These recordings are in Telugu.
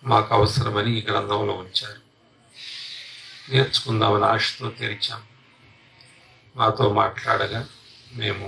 మాకు అవసరమని ఈ గ్రంథంలో ఉంచారు నేర్చుకుందామని ఆశతో తెరిచాం మాతో మాట్లాడగా మేము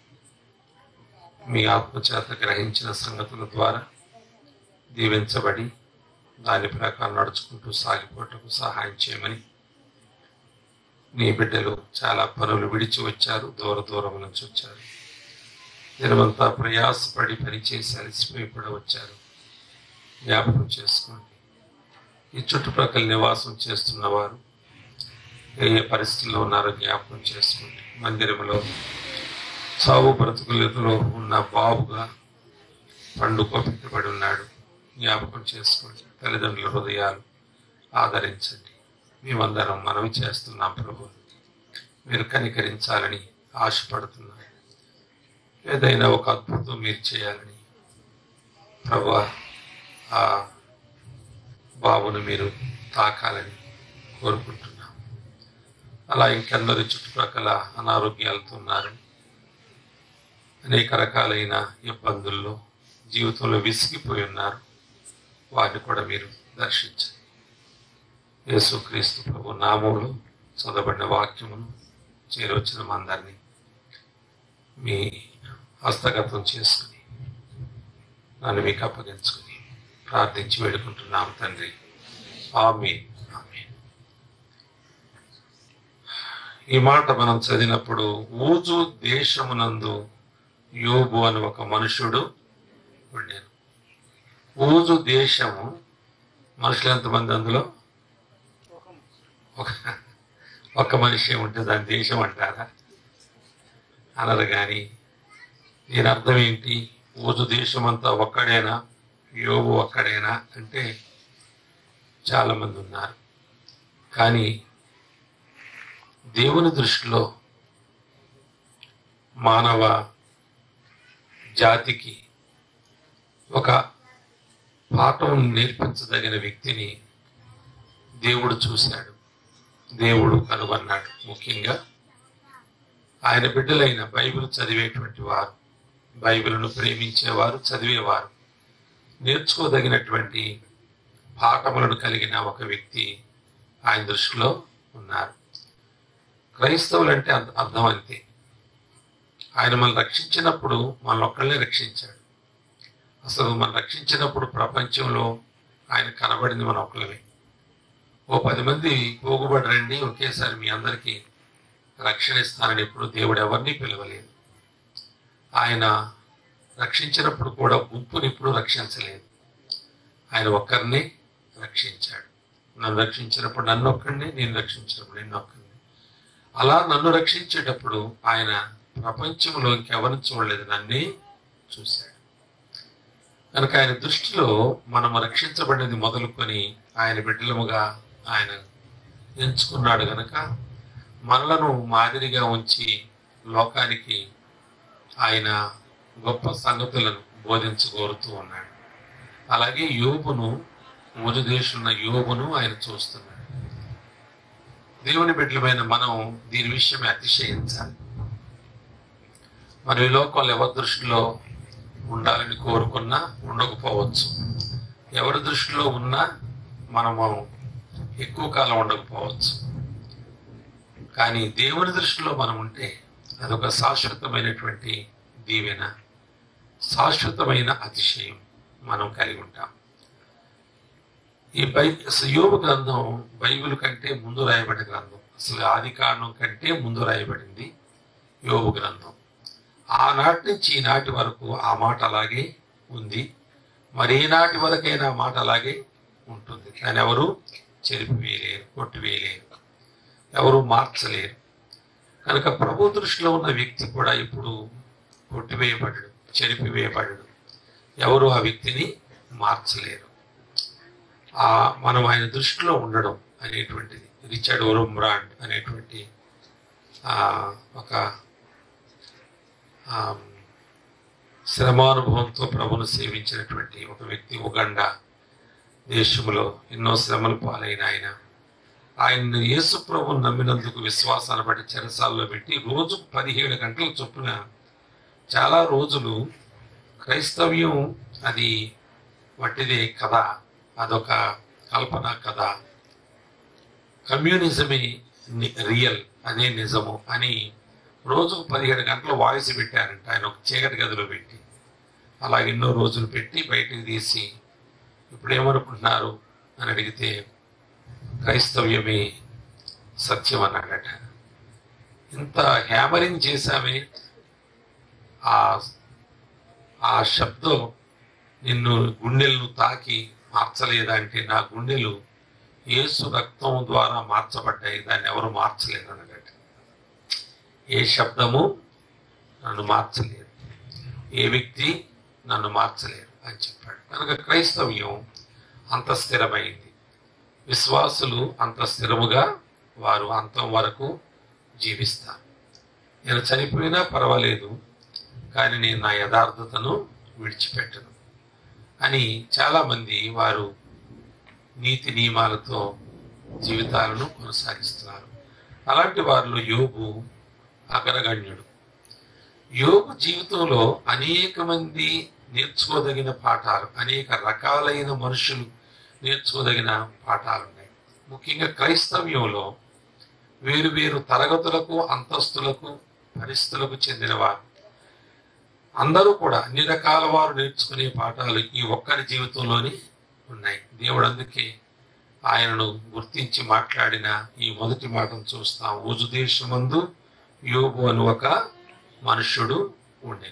మీ ఆత్మచేత గ్రహించిన సంగతుల ద్వారా దీవించబడి దాని ప్రకారం నడుచుకుంటూ సాగిపోటకు సహాయం చేయమని నీ బిడ్డలు చాలా పనులు విడిచి వచ్చారు దూర దూరం నుంచి వచ్చారు దినమంతా ప్రయాసపడి పనిచేసి అలసిపోయి కూడా వచ్చారు జ్ఞాపకం చేసుకోండి ఈ చుట్టుప్రక్కల నివాసం చేస్తున్న వారు ఏ ఏ పరిస్థితుల్లో ఉన్నారో జ్ఞాపకం చేసుకోండి మందిరంలో సాగు బ్రతుకులతో ఉన్న బాబుగా పండుగ పెట్టబడి ఉన్నాడు జ్ఞాపకం చేసుకోండి తల్లిదండ్రుల హృదయాలు ఆదరించండి మేమందరం మనవి చేస్తున్నాం ప్రభు మీరు కనికరించాలని ఆశపడుతున్నాం ఏదైనా ఒక అద్భుతం మీరు చేయాలని ప్రభు ఆ బాబును మీరు తాకాలని కోరుకుంటున్నాం అలా ఇంకెందరు చుట్టుప్రక్కల అనారోగ్యాలతో ఉన్నారు అనేక రకాలైన ఇబ్బందుల్లో జీవితంలో విసిగిపోయి ఉన్నారు వారిని కూడా మీరు దర్శించండి యేసుక్రీస్తు ప్రభు నామంలో చదవబడిన వాక్యమును చేరొచ్చిన మా అందరినీ మీ హస్తగతం చేసుకుని నన్ను మీకు అప్పగించుకుని ప్రార్థించి వేడుకుంటున్నాం తండ్రి ఆమె ఆమె ఈ మాట మనం చదివినప్పుడు ఊజు దేశమునందు యోబు అని ఒక మనుషుడు ఉండేను ఊజు దేశము మనుషులు ఎంతమంది అందులో ఒక ఒక మనిషి ఉంటే దాని దేశం అంటారా అనరు కానీ దీని అర్థం ఏంటి ఊజు దేశం అంతా ఒక్కడేనా యోగు ఒక్కడేనా అంటే చాలా మంది ఉన్నారు కానీ దేవుని దృష్టిలో మానవ జాతికి ఒక పాఠం నేర్పించదగిన వ్యక్తిని దేవుడు చూశాడు దేవుడు కనుగొన్నాడు ముఖ్యంగా ఆయన బిడ్డలైన బైబిల్ చదివేటువంటి వారు బైబిల్ను ప్రేమించేవారు చదివేవారు నేర్చుకోదగినటువంటి పాఠములను కలిగిన ఒక వ్యక్తి ఆయన దృష్టిలో ఉన్నారు క్రైస్తవులు అంటే అర్థ- అర్థం అంతే ఆయన మనల్ని రక్షించినప్పుడు మనల్ని ఒక్కళ్ళనే రక్షించాడు అసలు మనం రక్షించినప్పుడు ప్రపంచంలో ఆయన కనబడింది మన ఒక్కళ్ళమే ఓ పది మంది పోగుబడి రండి ఒకేసారి మీ అందరికీ రక్షణ ఇస్తానని ఎప్పుడు దేవుడు ఎవరిని పిలవలేదు ఆయన రక్షించినప్పుడు కూడా గుంపుని ఇప్పుడు రక్షించలేదు ఆయన ఒక్కరిని రక్షించాడు నన్ను రక్షించినప్పుడు నన్ను ఒక్కడిని నేను రక్షించినప్పుడు నిన్ను ఒక్కడిని అలా నన్ను రక్షించేటప్పుడు ఆయన ప్రపంచంలో ఇంకెవరిని చూడలేదు నన్నే చూశాడు కనుక ఆయన దృష్టిలో మనం రక్షించబడినది మొదలుకొని ఆయన బిడ్డలముగా ఆయన ఎంచుకున్నాడు గనక మనలను మాదిరిగా ఉంచి లోకానికి ఆయన గొప్ప సంగతులను బోధించగోరుతూ ఉన్నాడు అలాగే యోబును ఉరుదేశున్న యోబును ఆయన చూస్తున్నాడు దేవుని బిడ్డలమైన మనం దీని విషయమే అతిశయించాలి మనం ఈ లోకంలో ఎవరి దృష్టిలో ఉండాలని కోరుకున్నా ఉండకపోవచ్చు ఎవరి దృష్టిలో ఉన్నా మనము ఎక్కువ కాలం ఉండకపోవచ్చు కానీ దేవుని దృష్టిలో మనం ఉంటే అదొక శాశ్వతమైనటువంటి దీవెన శాశ్వతమైన అతిశయం మనం కలిగి ఉంటాం ఈ బై అసలు యోగ గ్రంథం బైబిల్ కంటే ముందు రాయబడిన గ్రంథం అసలు ఆది కాండం కంటే ముందు రాయబడింది యోగు గ్రంథం ఆనాటి నుంచి ఈనాటి వరకు ఆ మాట అలాగే ఉంది మరి ఈనాటి వరకైనా ఆ మాట అలాగే ఉంటుంది కానీ ఎవరు చెరిపివేయలేరు కొట్టివేయలేరు ఎవరు మార్చలేరు కనుక ప్రభు దృష్టిలో ఉన్న వ్యక్తి కూడా ఇప్పుడు కొట్టివేయబడడు చెరిపివేయబడడు ఎవరు ఆ వ్యక్తిని మార్చలేరు ఆ మనం ఆయన దృష్టిలో ఉండడం అనేటువంటిది రిచర్డ్ ఒరుమ్రాండ్ అనేటువంటి ఆ, ఒక ఆ, శ్రమానుభవంతో ప్రభును సేవించినటువంటి ఒక వ్యక్తి ఉగండా దేశంలో ఎన్నో శ్రమలు పాలైన ఆయన ఆయన యేసు ప్రభుని నమ్మినందుకు విశ్వాసాన్ని బట్టి చెరసాల్లో పెట్టి రోజు పదిహేడు గంటల చొప్పున చాలా రోజులు క్రైస్తవ్యం అది వట్టిదే కదా అదొక కల్పన కథ కమ్యూనిజమే ని- రియల్ అదే నిజము అని రోజుకు పదిహేడు గంటలు వాయిస్ పెట్టారంట ఆయన ఒక చీకటి గదిలో పెట్టి అలా ఎన్నో రోజులు పెట్టి బయటికి తీసి ఇప్పుడు ఏమనుకుంటున్నారు అని అడిగితే క్రైస్తవ్యమే సత్యం అన్నాడట ఇంత హ్యామరింగ్ చేశామే ఆ ఆ శబ్దం నిన్ను గుండెలను తాకి మార్చలేదా అంటే నా గుండెలు యేసు రక్తం ద్వారా మార్చబడ్డాయి దాన్ని ఎవరు మార్చలేరు అన్నట్టు ఏ శబ్దము నన్ను మార్చలేదు ఏ వ్యక్తి నన్ను మార్చలేరు అని చెప్పాడు కనుక క్రైస్తవ్యం అంత స్థిరమైంది విశ్వాసులు అంత స్థిరముగా వారు అంతం వరకు జీవిస్తారు నేను చనిపోయినా పర్వాలేదు కానీ నేను నా యథార్థతను విడిచిపెట్టను అని చాలామంది వారు నీతి నియమాలతో జీవితాలను కొనసాగిస్తున్నారు అలాంటి వారిలో యోగు అగ్రగణ్యుడు యోగు జీవితంలో అనేక మంది నేర్చుకోదగిన పాఠాలు అనేక రకాలైన మనుషులు నేర్చుకోదగిన పాఠాలు ఉన్నాయి ముఖ్యంగా క్రైస్తవ్యంలో వేరు వేరు తరగతులకు అంతస్తులకు పరిస్థితులకు చెందినవారు అందరూ కూడా అన్ని రకాల వారు నేర్చుకునే పాఠాలు ఈ ఒక్కరి జీవితంలోనే ఉన్నాయి దేవుడు అందుకే ఆయనను గుర్తించి మాట్లాడిన ఈ మొదటి మాటను చూస్తాం ఊజు దేశమందు యోగు అని ఒక మనుష్యుడు ఉండెను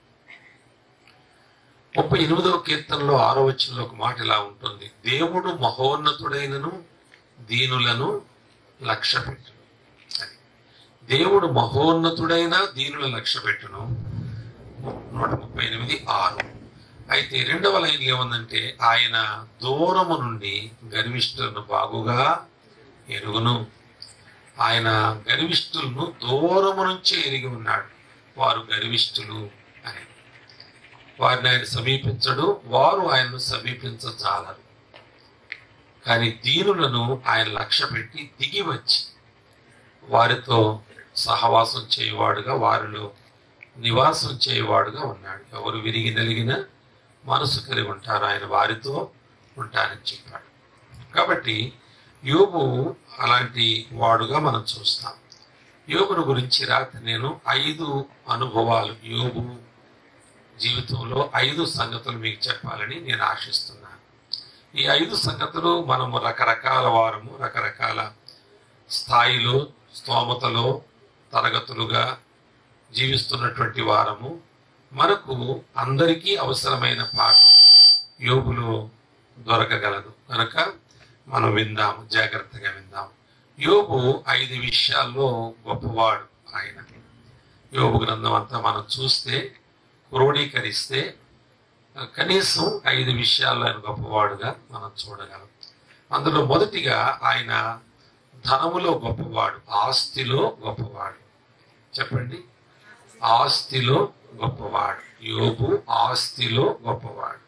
ముప్పై ఎనిమిదవ కీర్తనలో ఆరో వచనంలో ఒక మాట ఇలా ఉంటుంది దేవుడు మహోన్నతుడైనను దీనులను లక్ష్య పెట్టును అని. దేవుడు మహోన్నతుడైన దీనుల లక్ష్య పెట్టును నూట ముప్పై ఎనిమిది ఆరు అయితే రెండవ లైన్లో ఏముందంటే ఆయన దూరము నుండి గర్విష్ఠులను బాగుగా ఎరుగును ఆయన గర్విష్ఠులను దూరము నుంచి ఎరిగి ఉన్నాడు వారు గర్విష్ఠులు అని వారిని ఆయన సమీపించడు వారు ఆయనను సమీపించజాలరు కానీ దీనులను ఆయన లక్ష్య పెట్టి దిగి వచ్చి వారితో సహవాసం చేయవాడుగా వారిలో నివాసం చేయవాడుగా ఉన్నాడు ఎవరు విరిగి నలిగిన మనసు కలిగి ఉంటారు ఆయన వారితో ఉంటారని చెప్పాడు కాబట్టి యోబు అలాంటి వాడుగా మనం చూస్తాం యోగును గురించి రాత్రి నేను ఐదు అనుభవాలు యోగు జీవితంలో ఐదు సంగతులు మీకు చెప్పాలని నేను ఆశిస్తున్నాను ఈ ఐదు సంగతులు మనము రకరకాల వారము రకరకాల స్థాయిలో స్తోమతలో తరగతులుగా జీవిస్తున్నటువంటి వారము మనకు అందరికీ అవసరమైన పాఠం యోగులో దొరకగలదు కనుక మనం విందాము జాగ్రత్తగా విందాం యోగు ఐదు విషయాల్లో గొప్పవాడు ఆయన యోగు గ్రంథం అంతా మనం చూస్తే క్రోడీకరిస్తే కనీసం ఐదు విషయాల్లో ఆయన గొప్పవాడుగా మనం చూడగలం అందులో మొదటిగా ఆయన ధనములో గొప్పవాడు ఆస్తిలో గొప్పవాడు చెప్పండి ఆస్తిలో గొప్పవాడు యోగు ఆస్తిలో గొప్పవాడు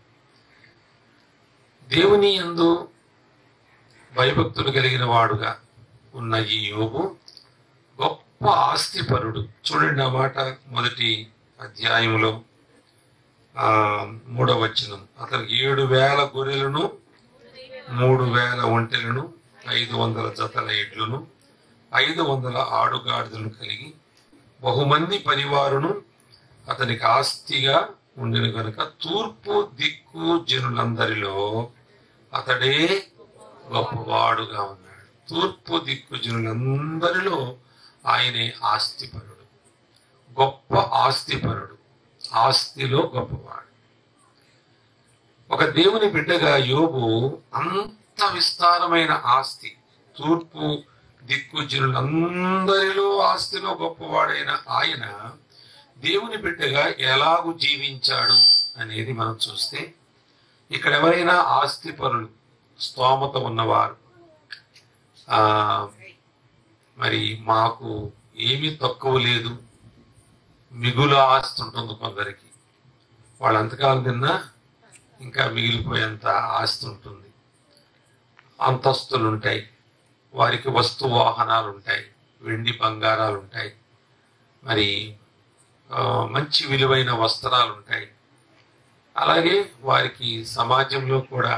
దేవుని యందు భయభక్తులు కలిగిన వాడుగా ఉన్న ఈ యోగు గొప్ప ఆస్తిపరుడు చూడండి ఆ మాట మొదటి అధ్యాయంలో ఆ మూడవ వచనం అతనికి ఏడు వేల గొర్రెలను మూడు వేల ఒంటెలను ఐదు వందల జతల ఎడ్లను ఐదు వందల ఆడుగాడిదలను కలిగి బహుమంది పరివారును అతనికి ఆస్తిగా ఉండిన కనుక తూర్పు దిక్కు జనులందరిలో అతడే గొప్పవాడుగా ఉన్నాడు తూర్పు దిక్కు జనులందరిలో ఆయనే ఆస్తిపరుడు గొప్ప ఆస్తిపరుడు ఆస్తిలో గొప్పవాడు ఒక దేవుని బిడ్డగా యోగు అంత విస్తారమైన ఆస్తి తూర్పు దిక్కుజనులందరిలో ఆస్తిలో గొప్పవాడైన ఆయన దేవుని బిడ్డగా ఎలాగు జీవించాడు అనేది మనం చూస్తే ఇక్కడ ఎవరైనా ఆస్తి పరులు స్తోమత ఉన్నవారు ఆ మరి మాకు ఏమీ తక్కువ లేదు మిగులు ఆస్తి ఉంటుంది కొందరికి వాళ్ళు ఎంతకాలం తిన్నా ఇంకా మిగిలిపోయేంత ఆస్తి ఉంటుంది అంతస్తులు ఉంటాయి వారికి వస్తు వాహనాలు ఉంటాయి వెండి బంగారాలు ఉంటాయి మరి ఆ, మంచి విలువైన వస్త్రాలు ఉంటాయి అలాగే వారికి సమాజంలో కూడా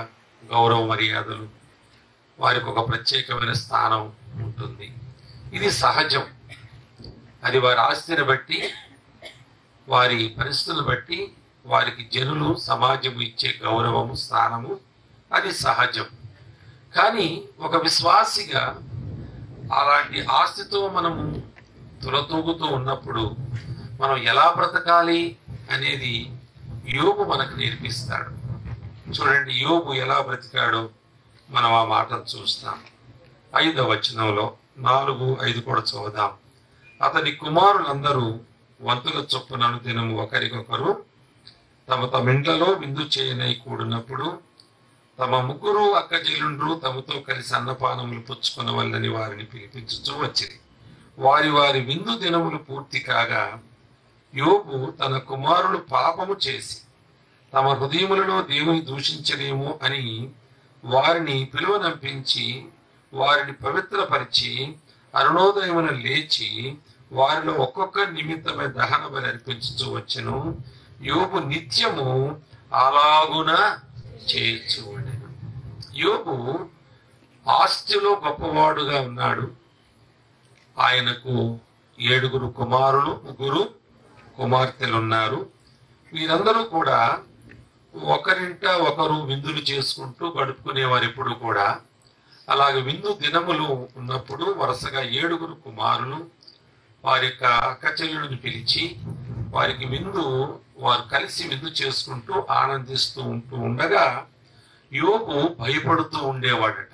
గౌరవ మర్యాదలు వారికి ఒక ప్రత్యేకమైన స్థానం ఉంటుంది ఇది సహజం అది వారి ఆస్తిని బట్టి వారి పరిస్థితులను బట్టి వారికి జనులు సమాజం ఇచ్చే గౌరవము స్థానము అది సహజం కానీ ఒక విశ్వాసిగా అలాంటి ఆస్తితో మనము తులతూగుతూ ఉన్నప్పుడు మనం ఎలా బ్రతకాలి అనేది యోగు మనకు నేర్పిస్తాడు చూడండి యోగు ఎలా బ్రతికాడో మనం ఆ మాటను చూస్తాం ఐదవ వచనంలో నాలుగు ఐదు కూడా చూద్దాం అతని కుమారులందరూ వంతుల చొప్పునను దినము ఒకరికొకరు తమ తమ ఇండ్లలో విందు చేయనై కూడినప్పుడు తమ ముగ్గురు అక్కజీలుండ్రు తమతో కలిసి అన్నపానములు పుచ్చుకున్న వాళ్ళని వారిని పిలిపించుచూ వచ్చింది వారి వారి విందు దినములు పూర్తి కాగా యోగు తన కుమారులు పాపము చేసి తమ హృదయములలో దేవుని దూషించలేము అని వారిని పిలువనంపించి వారిని పవిత్రపరిచి అరుణోదయమున లేచి వారిలో ఒక్కొక్క నిమిత్తమై దహన బలి అర్పించుచూ వచ్చెను యోగు నిత్యము అలాగున చేయొచ్చు యోగు ఆస్తిలో గొప్పవాడుగా ఉన్నాడు ఆయనకు ఏడుగురు కుమారులు ముగ్గురు కుమార్తెలు ఉన్నారు వీరందరూ కూడా ఒకరింట ఒకరు విందులు చేసుకుంటూ గడుపుకునేవారు ఎప్పుడు కూడా అలాగే విందు దినములు ఉన్నప్పుడు వరుసగా ఏడుగురు కుమారులు వారి యొక్క అక్కచెల్లుని పిలిచి వారికి విందు వారు కలిసి విందు చేసుకుంటూ ఆనందిస్తూ ఉంటూ ఉండగా యోగు భయపడుతూ ఉండేవాడట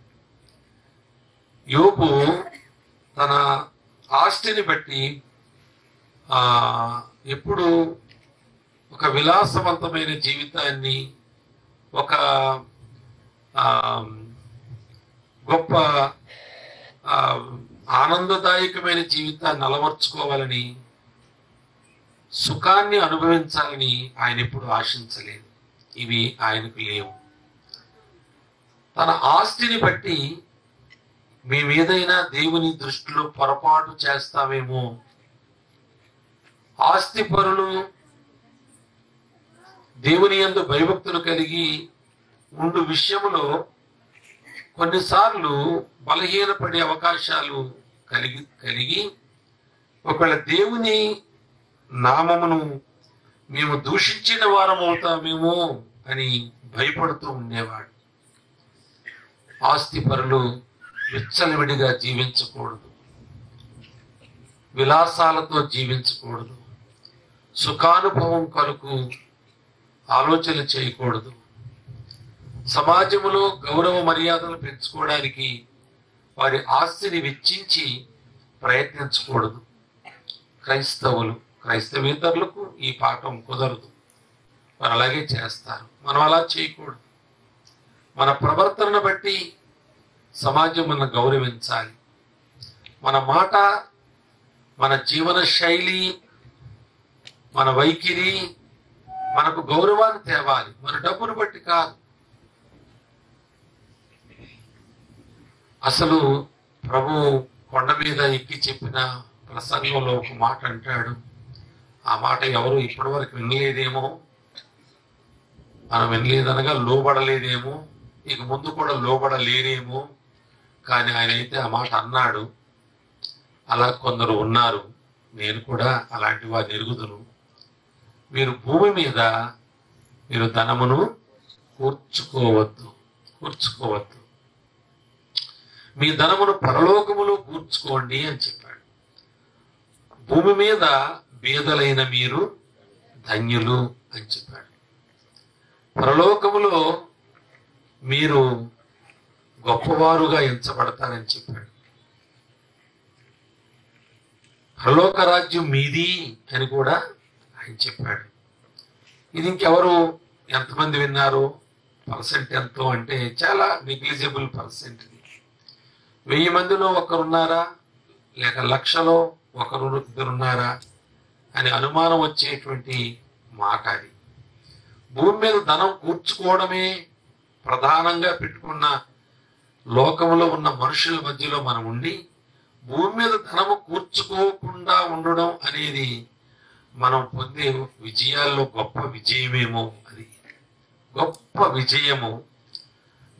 యోగు తన ఆస్తిని బట్టి ఆ ఎప్పుడు ఒక విలాసవంతమైన జీవితాన్ని ఒక ఆ, గొప్ప ఆ, ఆనందదాయకమైన జీవితాన్ని అలవర్చుకోవాలని సుఖాన్ని అనుభవించాలని ఆయన ఎప్పుడు ఆశించలేదు ఇవి ఆయనకు లేవు తన ఆస్తిని బట్టి మేమేదైనా దేవుని దృష్టిలో పొరపాటు చేస్తామేమో ఆస్తి పరులు దేవుని యందు భయభక్తులు కలిగి ఉండు విషయములో కొన్నిసార్లు బలహీనపడే అవకాశాలు కలిగి కలిగి ఒకవేళ దేవుని నామమును మేము దూషించిన వారం అవుతామేమో అని భయపడుతూ ఉండేవాడు ఆస్తి పరులు విచ్చలవిడిగా జీవించకూడదు విలాసాలతో జీవించకూడదు సుఖానుభవం కొరకు ఆలోచన చేయకూడదు సమాజంలో గౌరవ మర్యాదలు పెంచుకోవడానికి వారి ఆస్తిని వెచ్చించి ప్రయత్నించకూడదు క్రైస్తవులు క్రైస్తవేతరులకు ఈ పాఠం కుదరదు వారు అలాగే చేస్తారు మనం అలా చేయకూడదు మన ప్రవర్తనను బట్టి సమాజం మన గౌరవించాలి మన మాట మన జీవన శైలి మన వైఖరి మనకు గౌరవాన్ని తేవాలి మన డబ్బును బట్టి కాదు అసలు ప్రభు కొండ మీద ఎక్కి చెప్పిన ప్రసంగంలో ఒక మాట అంటాడు ఆ మాట ఎవరు ఇప్పటి వరకు వినలేదేమో మనం వినలేదనగా లోబడలేదేమో ఇక ముందు కూడా లోబడలేరేమో కానీ ఆయన అయితే ఆ మాట అన్నాడు అలా కొందరు ఉన్నారు నేను కూడా అలాంటి వారిని ఎరుగుదును మీరు భూమి మీద మీరు ధనమును కూర్చుకోవద్దు కూర్చుకోవద్దు మీ ధనమును పరలోకములో కూర్చుకోండి అని చెప్పాడు భూమి మీద బీదలైన మీరు ధన్యులు అని చెప్పాడు పరలోకములో మీరు గొప్పవారుగా ఎంచబడతారని చెప్పాడు పరలోక రాజ్యం మీది అని కూడా ఆయన చెప్పాడు ఇది ఇంకెవరు ఎంతమంది విన్నారు పర్సెంట్ ఎంతో అంటే చాలా నెగ్లిజిబుల్ పర్సెంట్ ఇది వెయ్యి మందిలో ఒకరున్నారా లేక లక్షలో ఒకరు ఇద్దరున్నారా అని అనుమానం వచ్చేటువంటి మాట అది భూమి మీద ధనం కూర్చుకోవడమే ప్రధానంగా పెట్టుకున్న లోకంలో ఉన్న మనుషుల మధ్యలో మనం ఉండి భూమి మీద ధనము కూర్చుకోకుండా ఉండడం అనేది మనం పొందే విజయాల్లో గొప్ప విజయమేమో అది గొప్ప విజయము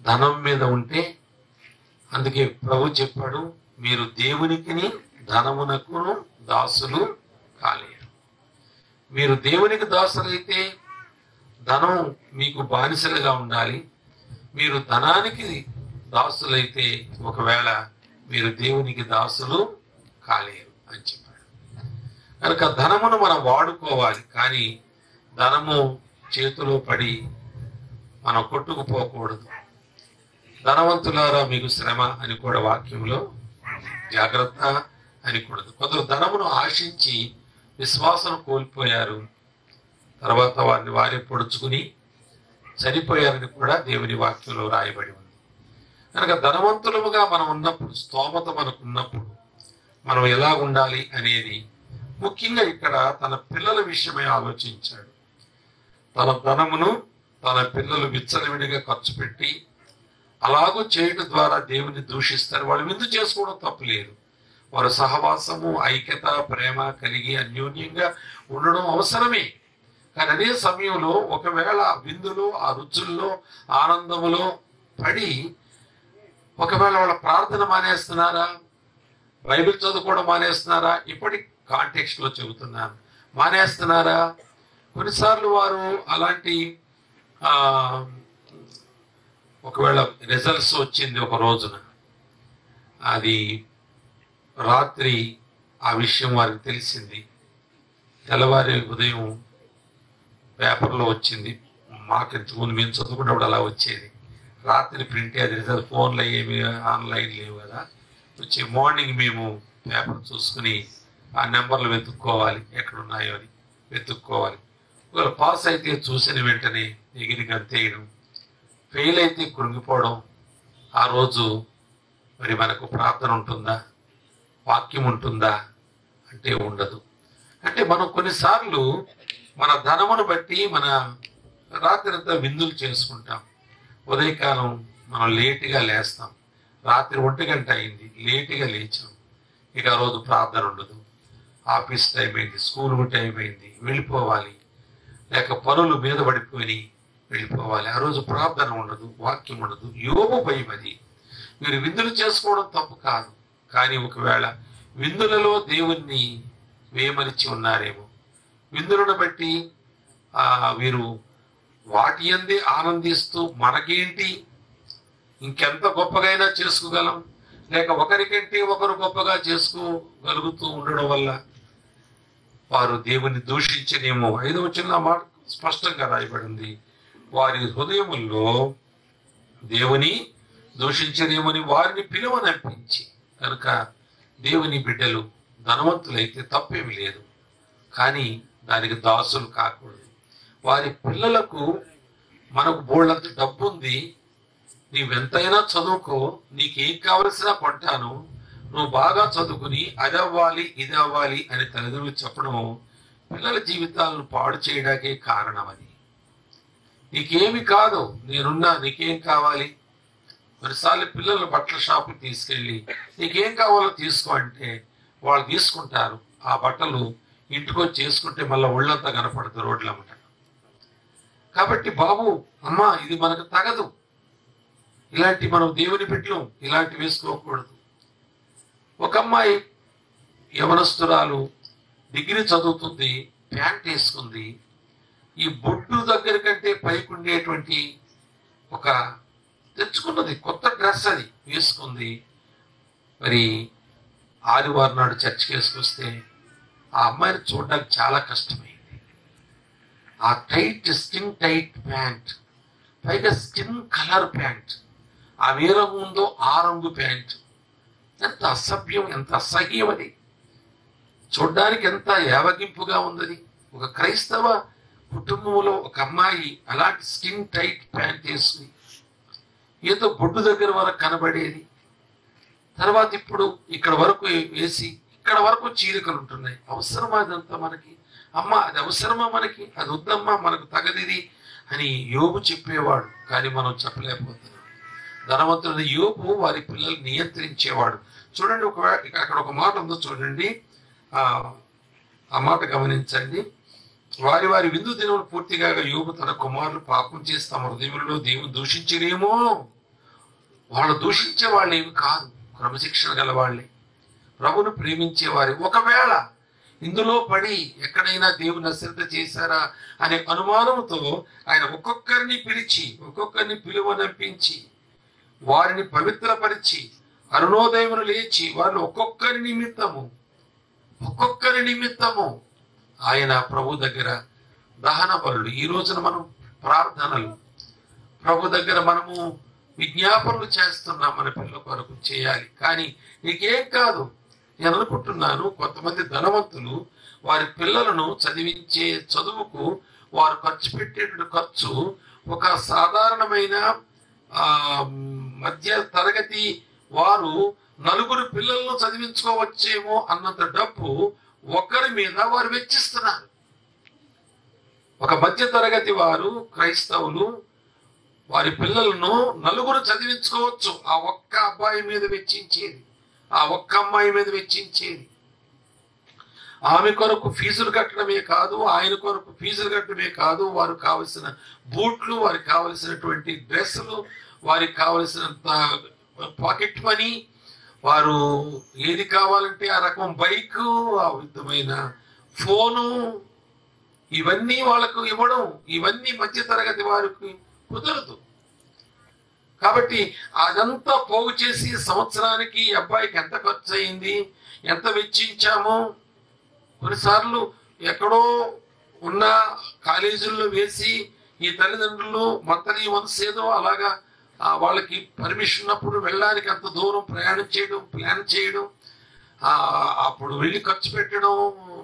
ధనం మీద ఉంటే అందుకే ప్రభు చెప్పాడు మీరు దేవునికిని ధనమునకును దాసులు కాలేరు మీరు దేవునికి దాసులైతే ధనం మీకు బానిసలుగా ఉండాలి మీరు ధనానికి దాసులైతే ఒకవేళ మీరు దేవునికి దాసులు కాలేరు అని చెప్పాడు కనుక ధనమును మనం వాడుకోవాలి కానీ ధనము చేతిలో పడి మనం కొట్టుకుపోకూడదు ధనవంతులారా మీకు శ్రమ అని కూడా వాక్యంలో జాగ్రత్త అని కూడదు కొందరు ధనమును ఆశించి విశ్వాసం కోల్పోయారు తర్వాత వారిని వారే పొడుచుకుని చనిపోయారని కూడా దేవుని వాక్యంలో రాయబడి ఉంది కనుక ధనవంతులముగా మనం ఉన్నప్పుడు స్తోమత మనకు ఉన్నప్పుడు మనం ఎలా ఉండాలి అనేది ముఖ్యంగా ఇక్కడ తన పిల్లల విషయమై ఆలోచించాడు తన ధనమును తన పిల్లలు విచ్చలవిడిగా ఖర్చు పెట్టి అలాగూ చేయడం ద్వారా దేవుని దూషిస్తారు వాళ్ళు విందు చేసుకోవడం తప్పులేదు వారి సహవాసము ఐక్యత ప్రేమ కలిగి అన్యోన్యంగా ఉండడం అవసరమే కానీ అదే సమయంలో ఒకవేళ ఆ విందులో ఆ రుచుల్లో ఆనందములో పడి ఒకవేళ వాళ్ళ ప్రార్థన మానేస్తున్నారా బైబిల్ చదువుకోవడం మానేస్తున్నారా ఇప్పటి కాంటెక్స్ట్ లో చెబుతున్నాను మానేస్తున్నారా కొన్నిసార్లు వారు అలాంటి ఆ ఒకవేళ రిజల్ట్స్ వచ్చింది ఒక రోజున అది రాత్రి ఆ విషయం వారికి తెలిసింది తెల్లవారి ఉదయం పేపర్లో వచ్చింది మాకు ఇంతకుముందు మేము చదువుకున్నప్పుడు అలా వచ్చేది రాత్రి ప్రింట్ అది రిజల్ట్ ఫోన్లో ఏమి ఆన్లైన్ లేవు కదా వచ్చి మార్నింగ్ మేము పేపర్ చూసుకుని ఆ నెంబర్లు వెతుక్కోవాలి ఎక్కడున్నాయో అని వెతుక్కోవాలి ఒకవేళ పాస్ అయితే చూసిన వెంటనే ఎగిరి గంతేయడం ఫెయిల్ అయితే కృంగిపోవడం ఆ రోజు మరి మనకు ప్రార్థన ఉంటుందా వాక్యం ఉంటుందా అంటే ఉండదు అంటే మనం కొన్నిసార్లు మన ధనమును బట్టి మన రాత్రంతా విందులు చేసుకుంటాం ఉదయకాలం మనం లేటుగా లేస్తాం రాత్రి ఒంటి గంట అయింది లేటుగా లేచాం ఇక ఆ రోజు ప్రార్థన ఉండదు ఆఫీస్ టైం అయింది స్కూల్ టైం అయింది వెళ్ళిపోవాలి లేక పనులు మీద పడిపోయి వెళ్ళిపోవాలి ఆ రోజు ప్రార్థన ఉండదు వాక్యం ఉండదు యోగు భయం అది మీరు విందులు చేసుకోవడం తప్పు కాదు కానీ ఒకవేళ విందులలో దేవుణ్ణి వేయమనిచ్చి ఉన్నారేమో విందులను బట్టి ఆ వీరు వాటి అందే ఆనందిస్తూ మనకేంటి ఇంకెంత గొప్పగైనా చేసుకోగలం లేక ఒకరికంటే ఒకరు గొప్పగా చేసుకోగలుగుతూ ఉండడం వల్ల వారు దేవుని దూషించనేమో ఐదవ చిన్న మాట స్పష్టంగా రాయబడింది వారి హృదయముల్లో దేవుని దూషించనేమని వారిని పిలువనర్పించి కనుక దేవుని బిడ్డలు ధనవంతులైతే తప్పేమి లేదు కానీ దానికి దాసులు కాకూడదు వారి పిల్లలకు మనకు బోళ్ళంత డబ్బు ఉంది నీవెంతైనా చదువుకో నీకేం కావలసినా కొంటాను నువ్వు బాగా చదువుకుని అది అవ్వాలి ఇది అవ్వాలి అని తల్లిదండ్రులు చెప్పడం పిల్లల జీవితాలను పాడు చేయడానికే కారణం అది నీకేమి కాదు నేనున్నా నీకేం కావాలి కొన్నిసార్లు పిల్లలు బట్టల షాపుకి తీసుకెళ్ళి నీకేం కావాలో తీసుకో అంటే వాళ్ళు తీసుకుంటారు ఆ బట్టలు ఇంటికి వచ్చి చేసుకుంటే మళ్ళీ ఒళ్ళంతా కనపడుతుంది రోడ్లమ్మట కాబట్టి బాబు అమ్మా ఇది మనకు తగదు ఇలాంటి మనం దేవుని బిడ్డలు ఇలాంటి వేసుకోకూడదు ఒక అమ్మాయి యవనస్తురాలు డిగ్రీ చదువుతుంది ప్యాంట్ వేసుకుంది ఈ బొడ్డు దగ్గర కంటే పైకి ఉండేటువంటి ఒక తెచ్చుకున్నది కొత్త డ్రెస్ అది వేసుకుంది మరి ఆదివారం నాడు చర్చికి వేసుకొస్తే ఆ అమ్మాయిని చూడడానికి చాలా కష్టమైంది ఆ టైట్ స్కిన్ టైట్ ప్యాంట్ పైగా స్కిన్ కలర్ ప్యాంట్ ఆమె ఏ రంగు ఉందో ఆ రంగు ప్యాంట్ ఎంత అసభ్యం ఎంత అసహ్యం అది చూడ్డానికి ఎంత యావగింపుగా ఉన్నది ఒక క్రైస్తవ కుటుంబంలో ఒక అమ్మాయి అలాంటి స్కిన్ టైట్ ప్యాంట్ వేసుకుని ఏదో బొడ్డు దగ్గర వరకు కనబడేది తర్వాత ఇప్పుడు ఇక్కడ వరకు వేసి ఇక్కడ వరకు చీలికలు ఉంటున్నాయి అవసరమా అదంతా మనకి అమ్మ అది అవసరమా మనకి అది వద్దమ్మా మనకు తగదిది అని యోగు చెప్పేవాడు కానీ మనం చెప్పలేకపోతున్నాం ధనవంతుడు యోగు వారి పిల్లలు నియంత్రించేవాడు చూడండి ఒక అక్కడ ఒక మాట ఉందో చూడండి ఆ ఆ మాట గమనించండి వారి వారి విందు దినములు పూర్తిగా యోగు తన కుమారులు పాపం చేసి తమ హృదయంలో దేవుని దూషించరేమో వాళ్ళు దూషించే వాళ్ళు ఏమి కాదు క్రమశిక్షణ గల వాళ్ళే ప్రభును ప్రేమించే వారి ఒకవేళ ఇందులో పడి ఎక్కడైనా దేవుని అశ్రద్ధ చేశారా అనే అనుమానంతో ఆయన ఒక్కొక్కరిని పిలిచి ఒక్కొక్కరిని పిలువనంపించి వారిని పవిత్రపరిచి అరుణోదయమును లేచి వారిని ఒక్కొక్కరి నిమిత్తము ఒక్కొక్కరి నిమిత్తము ఆయన ప్రభు దగ్గర దహన బలులు ఈ రోజున మనం ప్రార్థనలు ప్రభు దగ్గర మనము విజ్ఞాపనలు చేస్తున్నాం మన పిల్లల కొరకు చేయాలి కానీ నీకేం కాదు నేను అనుకుంటున్నాను కొంతమంది ధనవంతులు వారి పిల్లలను చదివించే చదువుకు వారు ఖర్చు పెట్టేటువంటి ఖర్చు ఒక సాధారణమైన ఆ మధ్య తరగతి వారు నలుగురు పిల్లలను చదివించుకోవచ్చేమో అన్నంత డబ్బు ఒకరి మీద వారు వెచ్చిస్తున్నారు ఒక మధ్య తరగతి వారు క్రైస్తవులు వారి పిల్లలను నలుగురు చదివించుకోవచ్చు ఆ ఒక్క అబ్బాయి మీద వెచ్చించేది ఆ ఒక్క అమ్మాయి మీద వెచ్చించేది ఆమె కొరకు ఫీజులు కట్టడమే కాదు ఆయన కొరకు ఫీజులు కట్టడమే కాదు వారు కావలసిన బూట్లు వారికి కావలసినటువంటి డ్రెస్సులు వారికి కావలసినంత పాకెట్ మనీ వారు ఏది కావాలంటే ఆ రకం బైక్ ఆ విధమైన ఫోను ఇవన్నీ వాళ్ళకు ఇవ్వడం ఇవన్నీ మధ్య తరగతి వారికి కుదరదు కాబట్టి అదంతా పోగు చేసి సంవత్సరానికి ఈ అబ్బాయికి ఎంత ఖర్చు అయింది ఎంత వెచ్చించామో కొన్నిసార్లు ఎక్కడో ఉన్న కాలేజీల్లో వేసి ఈ తల్లిదండ్రులు మంత్లీ వన్స్ ఏదో అలాగా ఆ, వాళ్ళకి పర్మిషన్ ఉన్నప్పుడు వెళ్ళడానికి అంత దూరం ప్రయాణం చేయడం ప్లాన్ చేయడం ఆ, అప్పుడు వెళ్ళి ఖర్చు పెట్టడం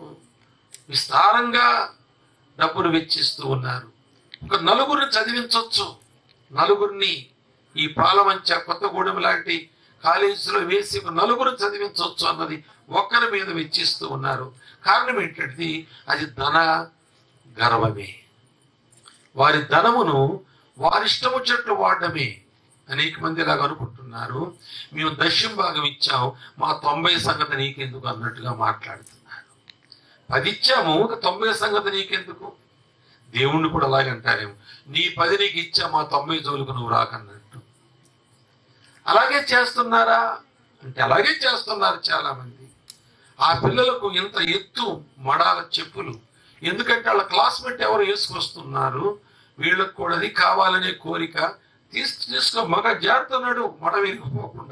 విస్తారంగా డబ్బులు వెచ్చిస్తూ ఉన్నారు ఒక నలుగురిని చదివించవచ్చు నలుగురిని ఈ పాలమంచ కొత్తగూడెం లాంటి కాలేజీలో వేసి ఒక నలుగురు చదివించవచ్చు అన్నది ఒక్కరి మీద వెచ్చిస్తూ ఉన్నారు కారణం ఏంటంటే అది ధన గర్వమే వారి ధనమును వారి ఇష్టం వచ్చినట్లు వాడడమే అనేక మంది ఇలాగ అనుకుంటున్నారు మేము దశ్యం భాగం ఇచ్చాం మా తొంభై సంగతి నీకెందుకు అన్నట్టుగా మాట్లాడుతున్నారు పది ఇచ్చాము ఒక తొంభై సంగతి నీకెందుకు దేవుణ్ణి కూడా అలాగే అంటారేమో నీ పది నీకు ఇచ్చా మా తొంభై జోలుకు నువ్వు రాకన్నట్టు అలాగే చేస్తున్నారా అంటే అలాగే చేస్తున్నారు చాలా మంది ఆ పిల్లలకు ఇంత ఎత్తు మడాల చెప్పులు ఎందుకంటే వాళ్ళ క్లాస్మేట్ ఎవరు వేసుకొస్తున్నారు వీళ్ళకు కూడా అది కావాలనే కోరిక తీసు తీసుకో మగ జారుతున్నాడు మడ విరిగిపోకుండా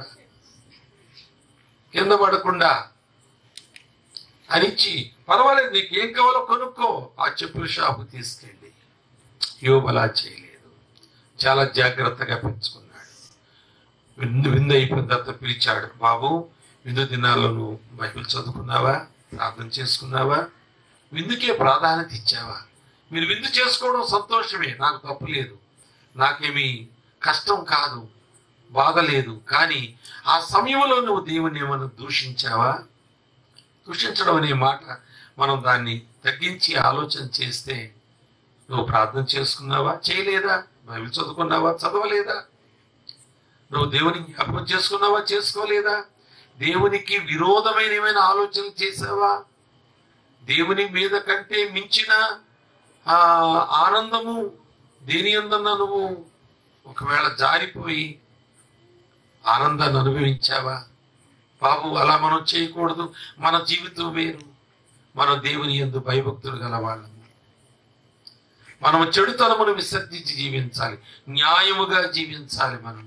కింద పడకుండా అనిచ్చి పర్వాలేదు నీకు ఏం కావాలో కొనుక్కో ఆ చెప్పుల షాపు తీసుకెళ్ళి యోబు అలా చేయలేదు చాలా జాగ్రత్తగా పెంచుకున్నాడు విందు విందు అయిపోయిన తర్వాత పిలిచాడు బాబు విందు దినాల్లో నువ్వు బైబిల్ చదువుకున్నావా ప్రార్థన చేసుకున్నావా విందుకే ప్రాధాన్యత ఇచ్చావా మీరు విందు చేసుకోవడం సంతోషమే నాకు తప్పు లేదు నాకేమీ కష్టం కాదు బాధ లేదు కానీ ఆ సమయంలో నువ్వు దేవుని ఏమైనా దూషించావా దూషించడం అనే మాట మనం దాన్ని తగ్గించి ఆలోచన చేస్తే నువ్వు ప్రార్థన చేసుకున్నావా చేయలేదా బైబిల్ చదువుకున్నావా చదవలేదా నువ్వు దేవుని జ్ఞాపకం చేసుకున్నావా చేసుకోలేదా దేవునికి విరోధమైన ఏమైనా ఆలోచనలు చేసావా దేవుని మీద కంటే మించిన ఆ ఆనందము దేని అందన్నా నువ్వు ఒకవేళ జారిపోయి ఆనందాన్ని అనుభవించావా బాబు అలా మనం చేయకూడదు మన జీవితం వేరు మనం దేవుని ఎందు భయభక్తులు గల వాళ్ళము మనం చెడుతనమును విసర్జించి జీవించాలి న్యాయముగా జీవించాలి మనం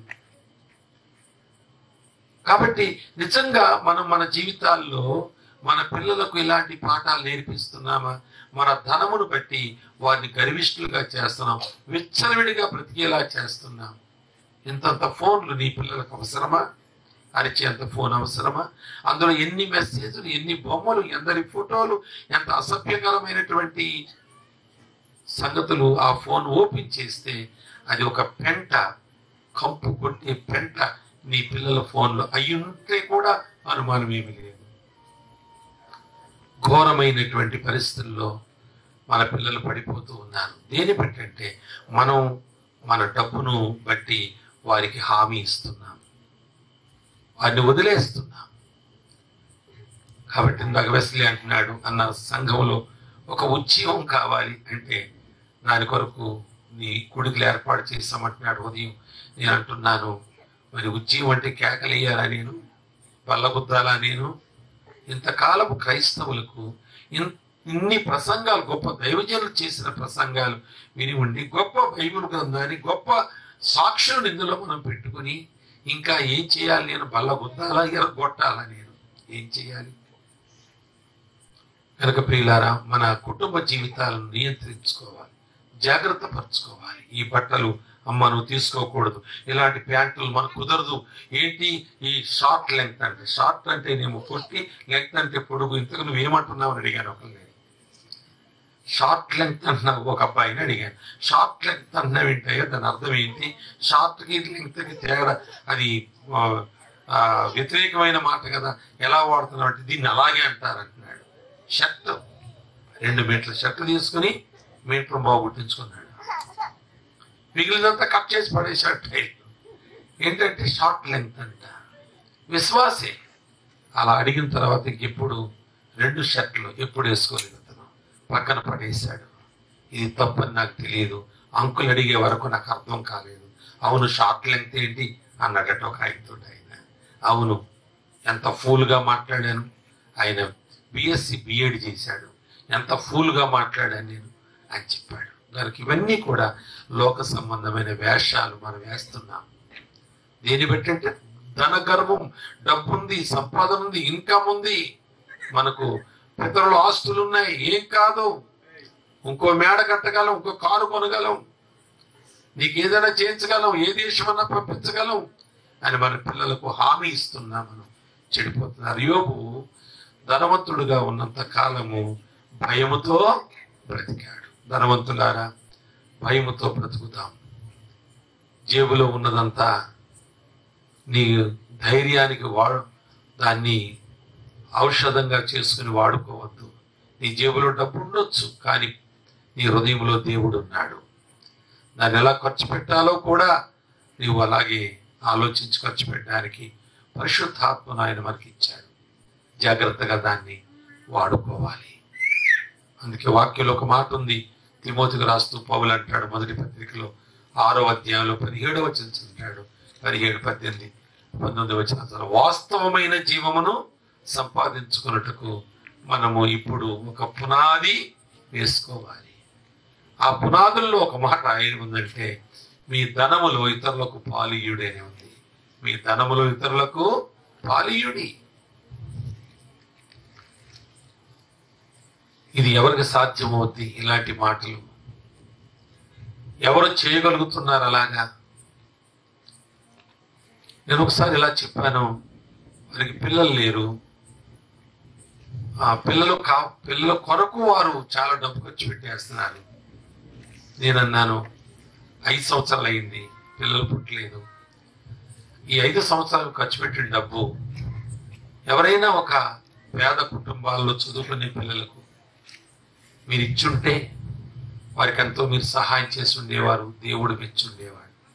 కాబట్టి నిజంగా మనం మన జీవితాల్లో మన పిల్లలకు ఇలాంటి పాఠాలు నేర్పిస్తున్నామా మన ధనమును బట్టి వారిని గర్విష్ఠులుగా చేస్తున్నాం విచ్చలవిడిగా బ్రతికేలా చేస్తున్నాం ఇంతంత ఫోన్లు నీ పిల్లలకు అవసరమా అరిచేంత ఫోన్ అవసరమా అందులో ఎన్ని మెసేజ్లు ఎన్ని బొమ్మలు ఎందరి ఫోటోలు ఎంత అసభ్యకరమైనటువంటి సంగతులు ఆ ఫోన్ ఓపెన్ చేస్తే అది ఒక పెంట కంపు కొట్టే పెంట నీ పిల్లల ఫోన్లో అయ్యుంటే కూడా అనుమానం ఏమీ లేదు ఘోరమైనటువంటి పరిస్థితుల్లో మన పిల్లలు పడిపోతూ ఉన్నారు దేని బట్టి అంటే మనం మన డబ్బును బట్టి వారికి హామీ ఇస్తున్నాం వారిని వదిలేస్తున్నాం కాబట్టి ఇందాక వెస్లీ అంటున్నాడు అన్న సంఘంలో ఒక ఉద్యమం కావాలి అంటే దాని కొరకు నీ కొడుకులు ఏర్పాటు చేస్తామంటున్నాడు ఉదయం నేను అంటున్నాను మరి ఉజ్జీవం అంటే కేకలేయాలా నేను బల్లగుద్దాలా నేను ఇంతకాలపు క్రైస్తవులకు ఇన్- ఇన్ని ప్రసంగాలు గొప్ప దైవజనులు చేసిన ప్రసంగాలు విని ఉండి గొప్ప బైబిల్ గ్రంథాన్ని గొప్ప సాక్షులను ఇందులో మనం పెట్టుకుని ఇంకా ఏం చేయాలి నేను బల్లగుద్దాలా ఎరగొట్టాలా నేను ఏం చేయాలి కనుక ప్రియులారా మన కుటుంబ జీవితాలను నియంత్రించుకోవాలి జాగ్రత్త పరచుకోవాలి ఈ బట్టలు అమ్మ నువ్వు తీసుకోకూడదు ఇలాంటి ప్యాంటులు మనకు కుదరదు ఏంటి ఈ షార్ట్ లెంగ్త్ అంటే షార్ట్ అంటే నేను కొట్టి లెంగ్త్ అంటే పొడుగు ఇంతకు నువ్వు ఏమంటున్నావు అని అడిగాను ఒకరిని షార్ట్ లెంగ్త్ అంటున్నావు ఒక అబ్బాయిని అడిగాను షార్ట్ లెంగ్త్ అంటున్నావు ఏంటయ్యా దాని అర్థం ఏంటి షార్ట్ కి లెంగ్త్ కి తేడా అది ఆ, ఆ, వ్యతిరేకమైన మాట కదా ఎలా వాడుతున్నావు అంటే దీన్ని అలాగే అంటారు అంటున్నాడు షర్ట్ రెండు మీటర్ల షర్ట్ తీసుకుని మీటర్ బాగుట్టించుకున్నాడు మిగిలినంతా కట్ చేసి పడేశాడు టైల్ ఏంటంటే షార్ట్ లెంగ్త్ అంట విశ్వాసే అలా అడిగిన తర్వాత ఇంకెప్పుడు రెండు షర్ట్లు ఎప్పుడు వేసుకోలేదు అతను పక్కన పడేశాడు ఇది తప్పని నాకు తెలియదు అంకులు అడిగే వరకు నాకు అర్థం కాలేదు అవును షార్ట్ లెంగ్త్ ఏంటి అన్నాడట ఒక ఆయనతో ఆయన అవును ఎంత ఫూల్గా మాట్లాడాను ఆయన బిఎస్సి బిఎడ్ చేశాడు ఎంత ఫూల్గా మాట్లాడాను నేను అని చెప్పాడు దానికి ఇవన్నీ కూడా లోక సంబంధమైన వేషాలు మనం వేస్తున్నాం దేని బట్టి అంటే ధన గర్వం డబ్బుంది సంపాదన ఉంది ఇన్కమ్ ఉంది మనకు పితరుల ఆస్తులు ఉన్నాయి ఏం కాదు ఇంకో మేడ కట్టగలం ఇంకో కారు కొనగలం నీకు ఏదైనా చేయించగలం ఏ దేశమన్నా పంపించగలం అని మన పిల్లలకు హామీ ఇస్తున్నా మనం చెడిపోతున్నారు యోగు ధనవంతుడుగా ఉన్నంత కాలము భయముతో బ్రతికాడు ధనవంతులారా భయముతో బ్రతుకుతాం జేబులో ఉన్నదంతా నీ ధైర్యానికి వాడు దాన్ని ఔషధంగా చేసుకుని వాడుకోవద్దు నీ జేబులో డబ్బు ఉండొచ్చు కానీ నీ హృదయంలో దేవుడు ఉన్నాడు దాన్ని ఎలా ఖర్చు పెట్టాలో కూడా నీవు అలాగే ఆలోచించి ఖర్చు పెట్టడానికి పరిశుద్ధాత్మను ఆయన మనకి ఇచ్చాడు జాగ్రత్తగా దాన్ని వాడుకోవాలి అందుకే వాక్యంలో ఒక మాట ఉంది తిమోతికి రాస్తూ పౌలు అంటాడు మొదటి పత్రికలో ఆరో అధ్యాయంలో పదిహేడవ వచనం చదివాడు పదిహేడు పద్దెనిమిది పంతొమ్మిది వచ్చిన వాస్తవమైన జీవమును సంపాదించుకున్నట్టుకు మనము ఇప్పుడు ఒక పునాది వేసుకోవాలి ఆ పునాదుల్లో ఒక మాట ఆయన ఉందంటే మీ ధనములో ఇతరులకు పాలీయుడి అని ఉంది మీ ధనములో ఇతరులకు పాలీయుడి ఇది ఎవరికి సాధ్యమవుద్ది ఇలాంటి మాటలు ఎవరు చేయగలుగుతున్నారు అలాగా నేను ఒకసారి ఇలా చెప్పాను వారికి పిల్లలు లేరు ఆ పిల్లలు కా పిల్లల కొరకు వారు చాలా డబ్బు ఖర్చు పెట్టేస్తున్నారు నేను అన్నాను ఐదు సంవత్సరాలు అయింది పిల్లలు పుట్టలేదు ఈ ఐదు సంవత్సరాలు ఖర్చు పెట్టిన డబ్బు ఎవరైనా ఒక పేద కుటుంబాల్లో చదువుకునే పిల్లలకు మీరు ఇచ్చుంటే వారికి ఎంతో మీరు సహాయం చేసి ఉండేవారు దేవుడు మెచ్చుండేవాడు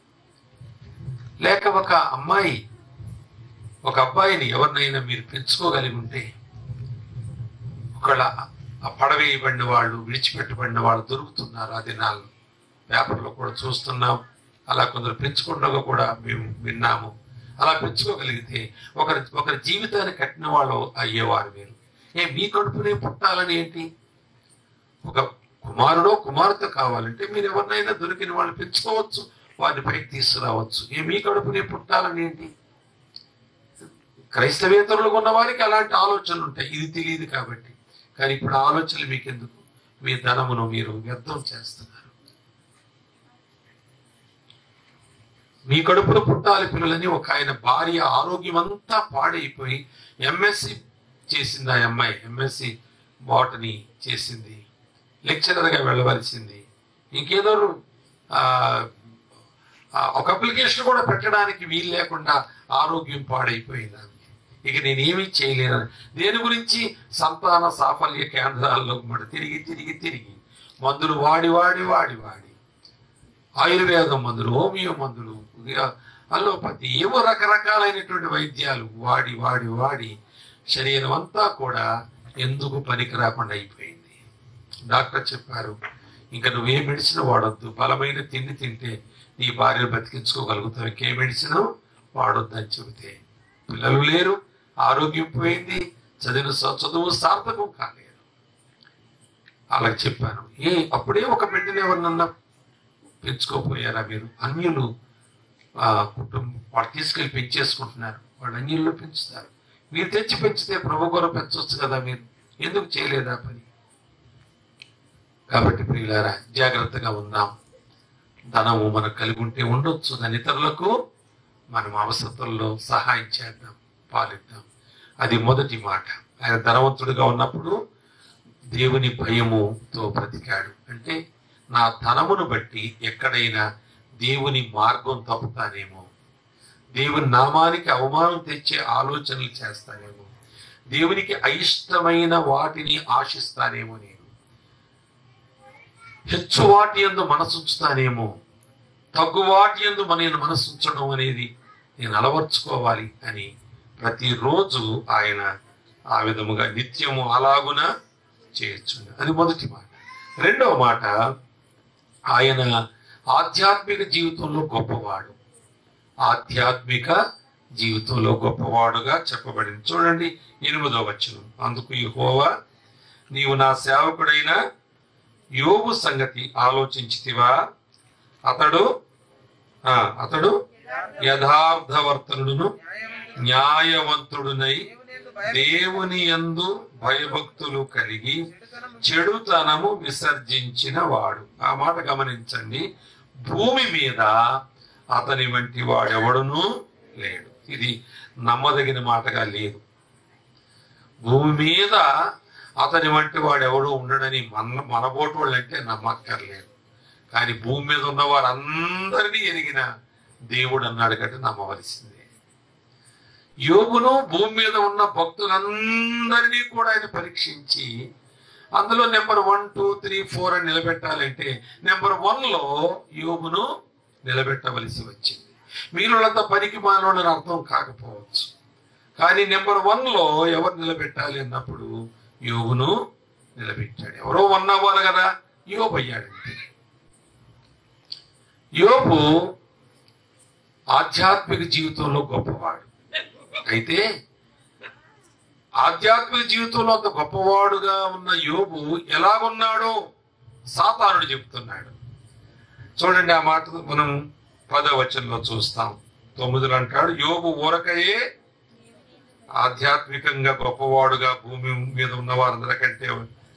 లేక ఒక అమ్మాయి ఒక అబ్బాయిని ఎవరినైనా మీరు పెంచుకోగలిగి ఉంటే ఒకళ్ళ ఆ పడవేయబడిన వాళ్ళు విడిచిపెట్టబడిన వాళ్ళు దొరుకుతున్నారు ఆ దినాల్లో పేపర్లో కూడా చూస్తున్నాం అలా కొందరు పెంచుకుండగా కూడా మేము విన్నాము అలా పెంచుకోగలిగితే ఒకరి ఒకరి జీవితాన్ని కట్టిన వాళ్ళు అయ్యేవారు మీరు ఏ మీ కడుపునే పుట్టాలని ఏంటి ఒక కుమారుడో కుమార్తె కావాలంటే మీరు ఎవరినైనా దొరికిన వాళ్ళు పెంచుకోవచ్చు వారిని పైకి తీసుకురావచ్చు ఏ మీ కడుపునే పుట్టాలని ఏంటి క్రైస్తవేతరులు ఉన్న వారికి అలాంటి ఆలోచనలు ఉంటాయి ఇది తెలియదు కాబట్టి కానీ ఇప్పుడు ఆ ఆలోచనలు మీకెందుకు మీ ధనమును మీరు వ్యర్థం చేస్తున్నారు మీ కడుపులో పుట్టాలి పిల్లలని ఒక ఆయన భార్య ఆరోగ్యం అంతా పాడైపోయి ఎంఎస్సి చేసింది ఆ అమ్మాయి ఎంఎస్సి బాటనీ చేసింది లెక్చరర్గా వెళ్ళవలసింది ఇంకేదో ఆ, ఆ, ఒక అప్లికేషన్ కూడా పెట్టడానికి వీలు లేకుండా ఆరోగ్యం పాడైపోయింది ఆమెకి. ఇక నేనేమీ చేయలేను దేని గురించి సంతాన సాఫల్య కేంద్రాల్లో మరి తిరిగి తిరిగి తిరిగి మందులు వాడి వాడి వాడి వాడి ఆయుర్వేదం మందులు హోమియో మందులు ఇక అల్లోపతి ఏవో రకరకాలైనటువంటి వైద్యాలు వాడి వాడి వాడి శరీరం అంతా కూడా ఎందుకు పనికి రాకుండా అయిపోయింది డాక్టర్ చెప్పారు ఇంకా నువ్వే మెడిసిన్ వాడొద్దు బలమైన తిండి తింటే నీ భార్యను బతికించుకోగలుగుతావు ఇంకే మెడిసిన్ వాడొద్దని చెబితే పిల్లలు లేరు ఆరోగ్యం పోయింది చదివిన చ- చదువు సార్థకం కాలేదు అలాగ చెప్పాను ఏ అప్పుడే ఒక బిడ్డను ఎవరినన్నా పెంచుకోపోయారా మీరు అన్యులు ఆ కుటుంబం వాళ్ళు తీసుకెళ్లి పెంచేసుకుంటున్నారు వాళ్ళు అన్యుల్లో పెంచుతారు మీరు తెచ్చి పెంచితే ప్రభు కొర పెంచవచ్చు కదా మీరు ఎందుకు చేయలేదా పని కాబట్టి ప్రియులారా జాగ్రత్తగా ఉందాం ధనము మనకు కలిగి ఉంటే ఉండొచ్చు దాని ఇతరులకు మనం అవసరతల్లో సహాయం చేద్దాం పాలిద్దాం అది మొదటి మాట ఆయన ధనవంతుడిగా ఉన్నప్పుడు దేవుని భయముతో బ్రతికాడు అంటే నా ధనమును బట్టి ఎక్కడైనా దేవుని మార్గం తప్పుతానేమో దేవుని నామానికి అవమానం తెచ్చే ఆలోచనలు చేస్తానేమో దేవునికి అయిష్టమైన వాటిని ఆశిస్తానేమో నేను హెచ్చు వాటి ఎందు మనసుంచుతానేమో తగ్గు వాటి ఎందు మన నేను మనసుంచడం అనేది నేను అలవర్చుకోవాలి అని ప్రతిరోజు ఆయన ఆ విధముగా నిత్యము అలాగున చేయొచ్చు అది మొదటి మాట రెండవ మాట ఆయన ఆధ్యాత్మిక జీవితంలో గొప్పవాడు ఆధ్యాత్మిక జీవితంలో గొప్పవాడుగా చెప్పబడింది చూడండి ఎనిమిదో వచనం అందుకు యెహోవా నీవు నా సేవకుడైన యోగు సంగతి ఆలోచించితివా అతడు ఆ, అతడు యథార్థవర్తనుడును న్యాయవంతుడునై దేవుని యందు భయభక్తులు కలిగి చెడుతనము విసర్జించిన వాడు ఆ మాట గమనించండి భూమి మీద అతని వంటి వాడెవడును లేడు ఇది నమ్మదగిన మాటగా లేదు భూమి మీద అతని వంటి వాడెవడు ఉండడని మన మనబోటు వాళ్ళంటే నమ్మక్కర్లేదు కానీ భూమి మీద ఉన్న వారందరినీ ఎరిగిన దేవుడు అన్నాడు కంటే నమ్మవలసిందే యోగును భూమి మీద ఉన్న భక్తులందరినీ కూడా ఆయన పరీక్షించి అందులో number one two three four అని నిలబెట్టాలంటే నెంబర్ వన్ లో యోగును నిలబెట్టవలసి వచ్చింది మీరులంతా పనికి మానవులని అర్థం కాకపోవచ్చు కానీ నెంబర్ వన్ లో ఎవరు నిలబెట్టాలి అన్నప్పుడు యోగును నిలబెట్టాడు ఎవరో వన్ అవ్వాలి కదా యోబు అయ్యాడంతే యోబు ఆధ్యాత్మిక జీవితంలో గొప్పవాడు అయితే ఆధ్యాత్మిక జీవితంలో అంత గొప్పవాడుగా ఉన్న యోబు ఎలాగున్నాడో సాతానుడు చెప్తున్నాడు చూడండి ఆ మాట మనం పదవ వచనంలో చూస్తాం తొమ్మిదిలో అంటాడు యోబు ఊరకయే ఆధ్యాత్మికంగా గొప్పవాడుగా భూమి మీద ఉన్న వారందరికంటే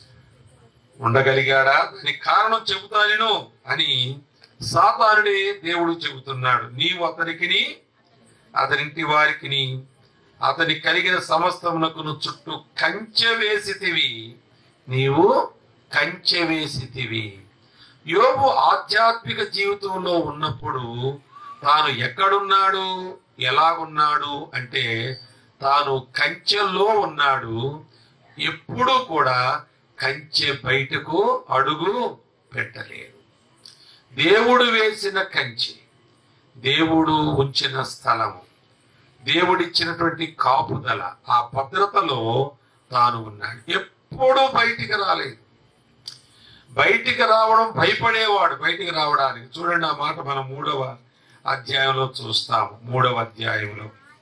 ఉండగలిగాడా దానికి కారణం చెబుతా నేను అని సాతానుడే దేవుడు చెబుతున్నాడు నీవు అతనికిని అతనింటి వారికిని అతని కలిగిన సమస్తమునకును చుట్టూ కంచె వేసితివి నీవు కంచె వేసితివి యోబు ఆధ్యాత్మిక జీవితంలో ఉన్నప్పుడు తాను ఎక్కడున్నాడు ఎలా ఉన్నాడు అంటే తాను కంచెలో ఉన్నాడు ఎప్పుడూ కూడా కంచె బయటకు అడుగు పెట్టలేదు దేవుడు వేసిన కంచె దేవుడు ఉంచిన స్థలము దేవుడిచ్చినటువంటి కాపుదల ఆ భద్రతలో తాను ఉన్నాడు ఎప్పుడూ బయటికి రాలేదు బయటికి రావడం భయపడేవాడు బయటికి రావడానికి చూడండి ఆ మాట మనం మూడవ అధ్యాయంలో చూస్తాము మూడవ అధ్యాయంలో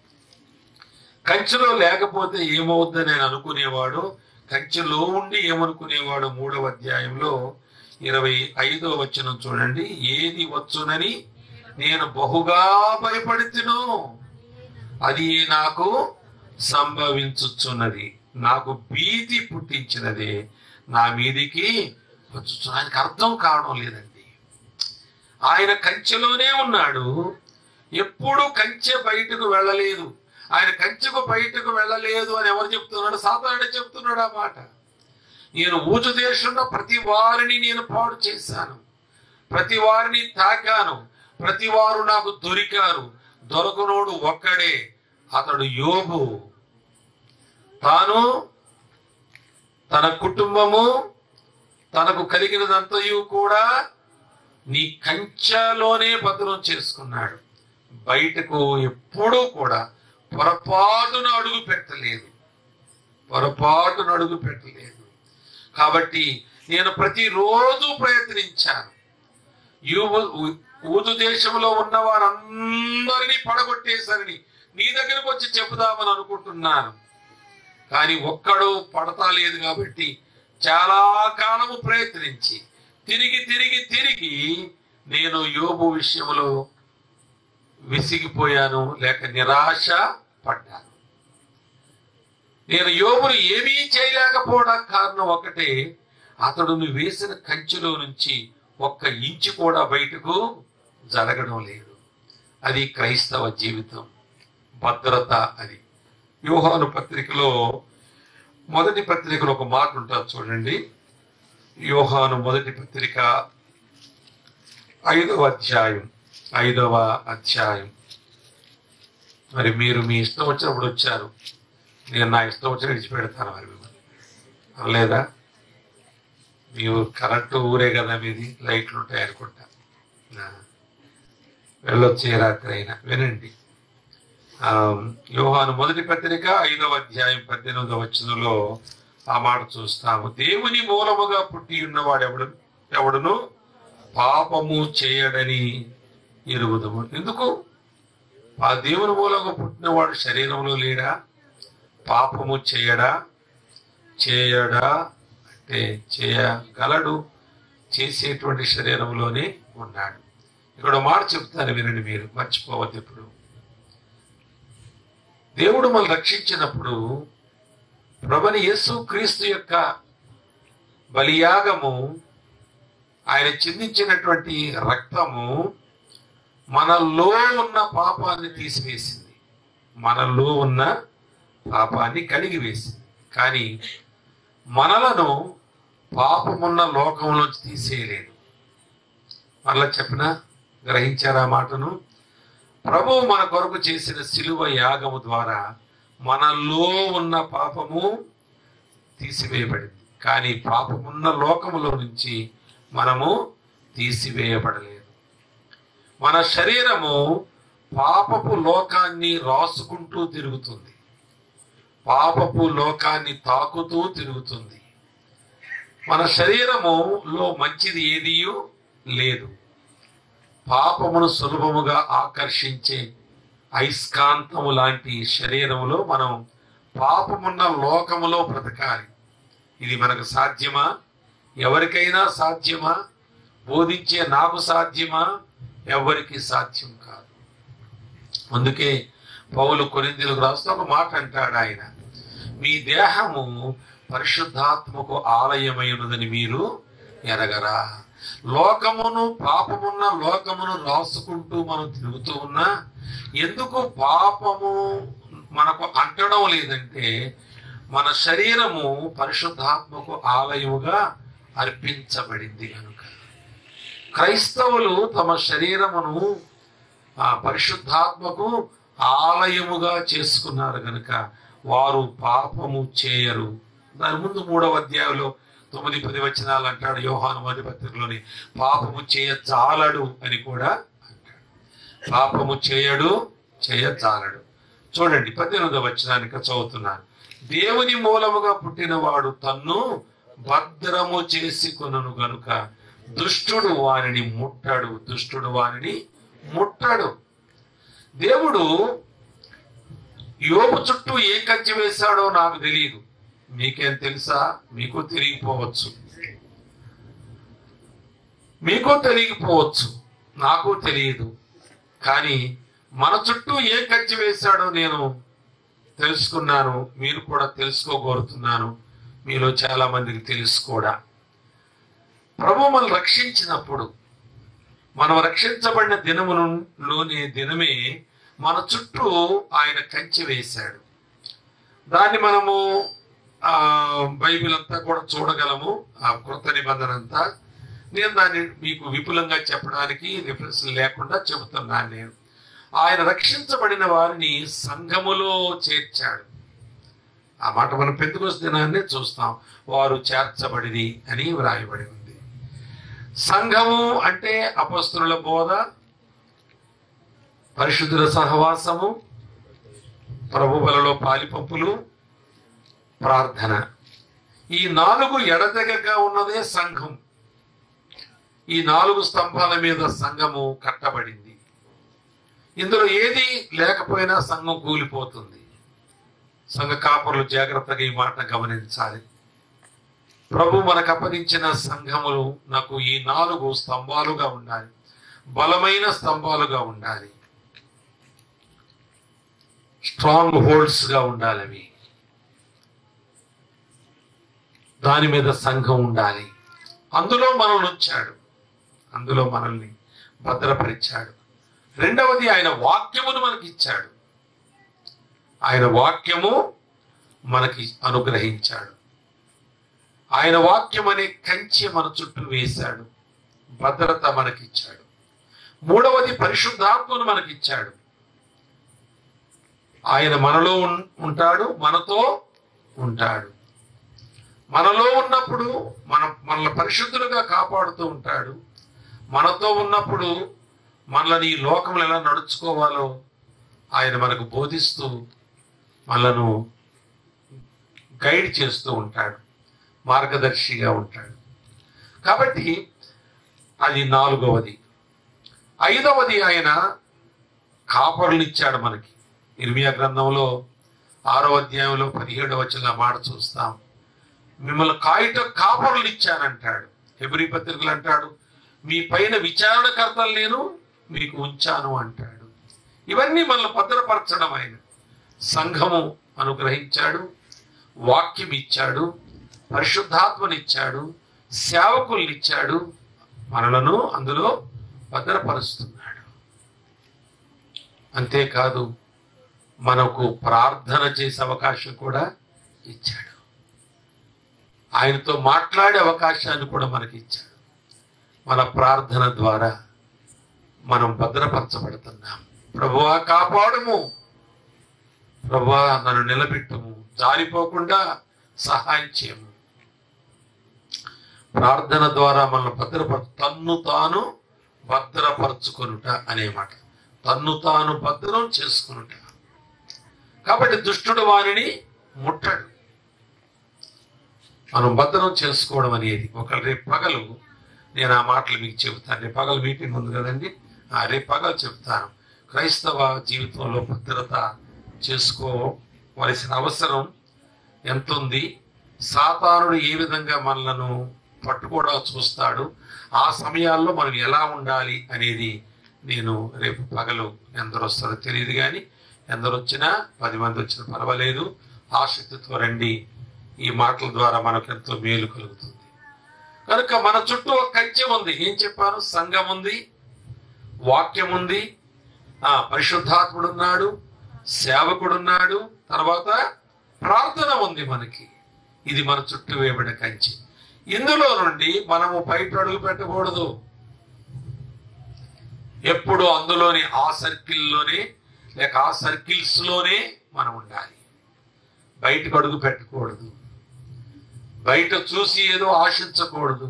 కంచెలో లేకపోతే ఏమవుద్దని నేను అనుకునేవాడు కంచెలో ఉండి ఏమనుకునేవాడు మూడవ అధ్యాయంలో ఇరవై ఐదో వచనం చూడండి ఏది వచ్చునని నేను బహుగా భయపడుతును అది నాకు సంభవించుచున్నది నాకు భీతి పుట్టించినదే నా మీదికి వచ్చుచు ఆయనకు అర్థం కావడం లేదండి ఆయన కంచెలోనే ఉన్నాడు ఎప్పుడు కంచె బయటకు వెళ్ళలేదు ఆయన కంచెకు బయటకు వెళ్ళలేదు అని ఎవరు చెప్తున్నాడు సాధారణ చెప్తున్నాడు ఆ మాట నేను ఊజు దేశంలో ప్రతి వారిని నేను పాడు చేశాను ప్రతి వారిని తాకాను ప్రతి వారు నాకు దొరికారు దొరకనోడు ఒక్కడే అతడు యోబు తాను తన కుటుంబము తనకు కలిగినదంతయు కూడా నీ కంచెలోనే భద్రం చేసుకున్నాడు బయటకు ఎప్పుడూ కూడా పొరపాటున అడుగు పెట్టలేదు పొరపాటున అడుగు పెట్టలేదు కాబట్టి నేను ప్రతిరోజు ప్రయత్నించాను యోబు ఊదు దేశంలో ఉన్న వారందరినీ పడగొట్టేశారని నీ దగ్గరకు వచ్చి చెబుదామని అనుకుంటున్నాను కానీ ఒక్కడు పడతా లేదు కాబట్టి చాలా కాలము ప్రయత్నించి తిరిగి తిరిగి తిరిగి నేను యోబు విషయంలో విసిగిపోయాను లేక నిరాశ పడ్డాను నేను యోబును ఏమీ చేయలేకపోవడానికి కారణం ఒకటే అతడు నువ్వు వేసిన కంచెలో నుంచి ఒక్క ఇంచు కూడా బయటకు జరగడం లేదు అది క్రైస్తవ జీవితం భద్రత అది యోహాను పత్రికలో మొదటి పత్రికలో ఒక మాట ఉంటుంది చూడండి యోహాను మొదటి పత్రిక ఐదవ అధ్యాయం ఐదవ అధ్యాయం మరి మీరు మీ ఇష్టం వచ్చినప్పుడు వచ్చారు నేను నా ఇష్టం వచ్చిన విడిచిపెడతాను మరి మిమ్మల్ని లేదా మీరు కరెక్ట్ ఊరే కదా మీది లైట్లు ఉంటాయి అనుకుంటా ఆ. వెళ్ళొచ్చే రాత్రి అయినా వినండి ఆ, యోహాను మొదటి పత్రిక ఐదవ అధ్యాయం పద్దెనిమిదవ వచనంలో ఆ మాట చూస్తాము దేవుని మూలముగా పుట్టి ఉన్నవాడు ఎవడు ఎవడును పాపము చేయడని ఎరుగుదము ఎందుకు ఆ దేవుని మూలంగా పుట్టినవాడు శరీరంలో లేడా పాపము చేయడా చేయడా అంటే చేయగలడు చేసేటువంటి శరీరంలోనే ఉన్నాడు ఇక్కడ ఒక మాట చెప్తాను వినండి మీరు మర్చిపోవద్దు ఇప్పుడు దేవుడు మనల్ని రక్షించినప్పుడు ప్రభుని యేసు క్రీస్తు యొక్క బలియాగము ఆయన చిందించినటువంటి రక్తము మనలో ఉన్న పాపాన్ని తీసివేసింది మనలో ఉన్న పాపాన్ని కడిగి వేసింది కానీ మనలను పాపమున్న లోకంలోంచి తీసేయలేదు మళ్ళా చెప్పిన గ్రహించారా ఆ మాటను ప్రభువు మన కొరకు చేసిన శిలువ యాగము ద్వారా మనలో ఉన్న పాపము తీసివేయబడింది కానీ పాపమున్న లోకములో నుంచి మనము తీసివేయబడలేదు మన శరీరము పాపపు లోకాన్ని రాసుకుంటూ తిరుగుతుంది పాపపు లోకాన్ని తాకుతూ తిరుగుతుంది మన శరీరములో మంచిది ఏదియూ లేదు పాపమును సులభముగా ఆకర్షించే అయస్కాంతము లాంటి శరీరములో మనం పాపమున్న లోకములో బ్రతకాలి ఇది మనకు సాధ్యమా ఎవరికైనా సాధ్యమా బోధించే నాకు సాధ్యమా ఎవరికి సాధ్యం కాదు అందుకే పౌలు కొరిందులకు రాస్తూ ఒక మాట అంటాడు ఆయన మీ దేహము పరిశుద్ధాత్మకు ఆలయమై ఉన్నదని మీరు ఎరగరా లోకమును పాపమున్న లోకమును రాసుకుంటూ మనం తిరుగుతూ ఉన్నా ఎందుకు పాపము మనకు అంటడం లేదంటే మన శరీరము పరిశుద్ధాత్మకు ఆలయముగా అర్పించబడింది కనుక క్రైస్తవులు తమ శరీరమును ఆ పరిశుద్ధాత్మకు ఆలయముగా చేసుకున్నారు కనుక వారు పాపము చేయరు దాని ముందు మూడవ అధ్యాయంలో తొమ్మిది పది వచనాలు అంటాడు యోహాను మొదటి పత్రికలోని పాపము చేయజాలడు అని కూడా అంటాడు పాపము చేయడు చేయజాలడు చూడండి పద్దెనిమిదవ వచనానికి చదువుతున్నాను దేవుని మూలముగా పుట్టినవాడు తన్ను భద్రము చేసుకొనును గనుక దుష్టుడు వారిని ముట్టడు దుష్టుడు వారిని ముట్టడు దేవుడు యోగు చుట్టూ ఏ కంచె వేశాడో నాకు తెలియదు మీకేం తెలుసా మీకు తెలియకపోవచ్చు మీకు తెలియకపోవచ్చు నాకు తెలియదు కానీ మన చుట్టూ ఏ కంచె వేశాడో నేను తెలుసుకున్నాను మీరు కూడా తెలుసుకోగోరుతున్నాను మీలో చాలా మందికి తెలుసు కూడా ప్రభు మనల్ని రక్షించినప్పుడు మనం రక్షించబడిన దినములోని దినమే మన చుట్టూ ఆయన కంచె వేశాడు దాన్ని మనము ఆ బైబిల్ అంతా కూడా చూడగలము ఆ కృత నిబంధన అంతా నేను దాన్ని మీకు విపులంగా చెప్పడానికి రిఫరెన్స్ లేకుండా చెబుతున్నాను నేను ఆయన రక్షించబడిన వారిని సంఘములో చేర్చాడు ఆ మాట మనం పెంతుకొస్ దినాన్ని చూస్తాం వారు చేర్చబడిది అని వ్రాయబడి ఉంది సంఘము అంటే అపస్తుల బోధ పరిశుద్ధుల సహవాసము ప్రభు బలలో పాలిపంపులు ప్రార్థన ఈ నాలుగు ఎడతెగక ఉన్నదే సంఘం ఈ నాలుగు స్తంభాల మీద సంఘము కట్టబడింది ఇందులో ఏది లేకపోయినా సంఘం కూలిపోతుంది సంఘ కాపరులు జాగ్రత్తగా ఈ మాట గమనించాలి ప్రభు మనకు అప్పగించిన సంఘములు నాకు ఈ నాలుగు స్తంభాలుగా ఉండాలి బలమైన స్తంభాలుగా ఉండాలి స్ట్రాంగ్ హోల్డ్స్ గా ఉండాలి అవి దాని మీద సంఘం ఉండాలి అందులో మనల్ని ఉంచాడు అందులో మనల్ని భద్రపరిచాడు రెండవది ఆయన వాక్యమును మనకి ఇచ్చాడు ఆయన వాక్యము మనకి అనుగ్రహించాడు ఆయన వాక్యం అనే కంచె మన చుట్టూ వేశాడు భద్రత మనకిచ్చాడు మూడవది పరిశుద్ధాత్మను మనకిచ్చాడు ఆయన మనలో ఉన్- ఉంటాడు మనతో ఉంటాడు మనలో ఉన్నప్పుడు మన మనల్ని పరిశుద్ధులుగా కాపాడుతూ ఉంటాడు మనతో ఉన్నప్పుడు మనల్ని ఈ లోకంలో ఎలా నడుచుకోవాలో ఆయన మనకు బోధిస్తూ మనలను గైడ్ చేస్తూ ఉంటాడు మార్గదర్శిగా ఉంటాడు కాబట్టి అది నాలుగవది ఐదవది ఆయన కాపరులు ఇచ్చాడు మనకి ఇర్మియా గ్రంథంలో ఆరో అధ్యాయంలో పదిహేడవ వచ్చిన మాట చూస్తాం మిమ్మల్ని కాయిట కాపరులు ఇచ్చానంటాడు హెబ్రి పత్రికలు అంటాడు మీ పైన విచారణకర్తలు నేను మీకు ఉంచాను అంటాడు ఇవన్నీ మనల్ని భద్రపరచడం ఆయన సంఘము అనుగ్రహించాడు వాక్యం ఇచ్చాడు పరిశుద్ధాత్మనిచ్చాడు సేవకుల్నిచ్చాడు మనలను అందులో భద్రపరుస్తున్నాడు అంతేకాదు మనకు ప్రార్థన చేసే అవకాశం కూడా ఇచ్చాడు ఆయనతో మాట్లాడే అవకాశాన్ని కూడా మనకి ఇచ్చాడు మన ప్రార్థన ద్వారా మనం భద్రపరచబడుతున్నాం ప్రభువా కాపాడుము ప్రభువా నన్ను నిలబెట్టుము జారిపోకుండా సహాయం చేయము ప్రార్థన ద్వారా మనల్ని భద్రపర తన్ను తాను భద్రపరచుకొనుట అనే మాట తన్ను తాను భద్రం చేసుకొనుట కాబట్టి దుష్టుడు వారిని ముట్టడు మనం భద్రం చేసుకోవడం అనేది ఒక రేపు పగలు నేను ఆ మాటలు మీకు చెబుతాను రేపు పగలు మీటింగ్ ఉంది కదండి ఆ రేపు పగలు చెప్తాను క్రైస్తవ జీవితంలో భద్రత చేసుకోవలసిన అవసరం ఎంత ఉంది సాతానుడు ఏ విధంగా మనలను పట్టుకోవడం చూస్తాడు ఆ సమయాల్లో మనం ఎలా ఉండాలి అనేది నేను రేపు పగలు ఎందరు వస్తారో తెలియదు కానీ ఎందరు వచ్చినా పది మంది వచ్చినా పర్వాలేదు ఆసక్తితో రండి ఈ మాటల ద్వారా మనకు ఎంతో మేలు కలుగుతుంది కనుక మన చుట్టూ ఒక కంచె ఉంది ఏం చెప్పాను సంఘం ఉంది వాక్యం ఉంది ఆ పరిశుద్ధాత్ముడు ఉన్నాడు సేవకుడు ఉన్నాడు తర్వాత ప్రార్థన ఉంది మనకి ఇది మన చుట్టూ వేయబడిన కంచి ఇందులో నుండి మనము బయట అడుగు పెట్టకూడదు ఎప్పుడు అందులోని ఆ సర్కిల్లోనే లేక ఆ సర్కిల్స్ లోనే మనం ఉండాలి బయటకు అడుగు పెట్టకూడదు బయట చూసి ఏదో ఆశించకూడదు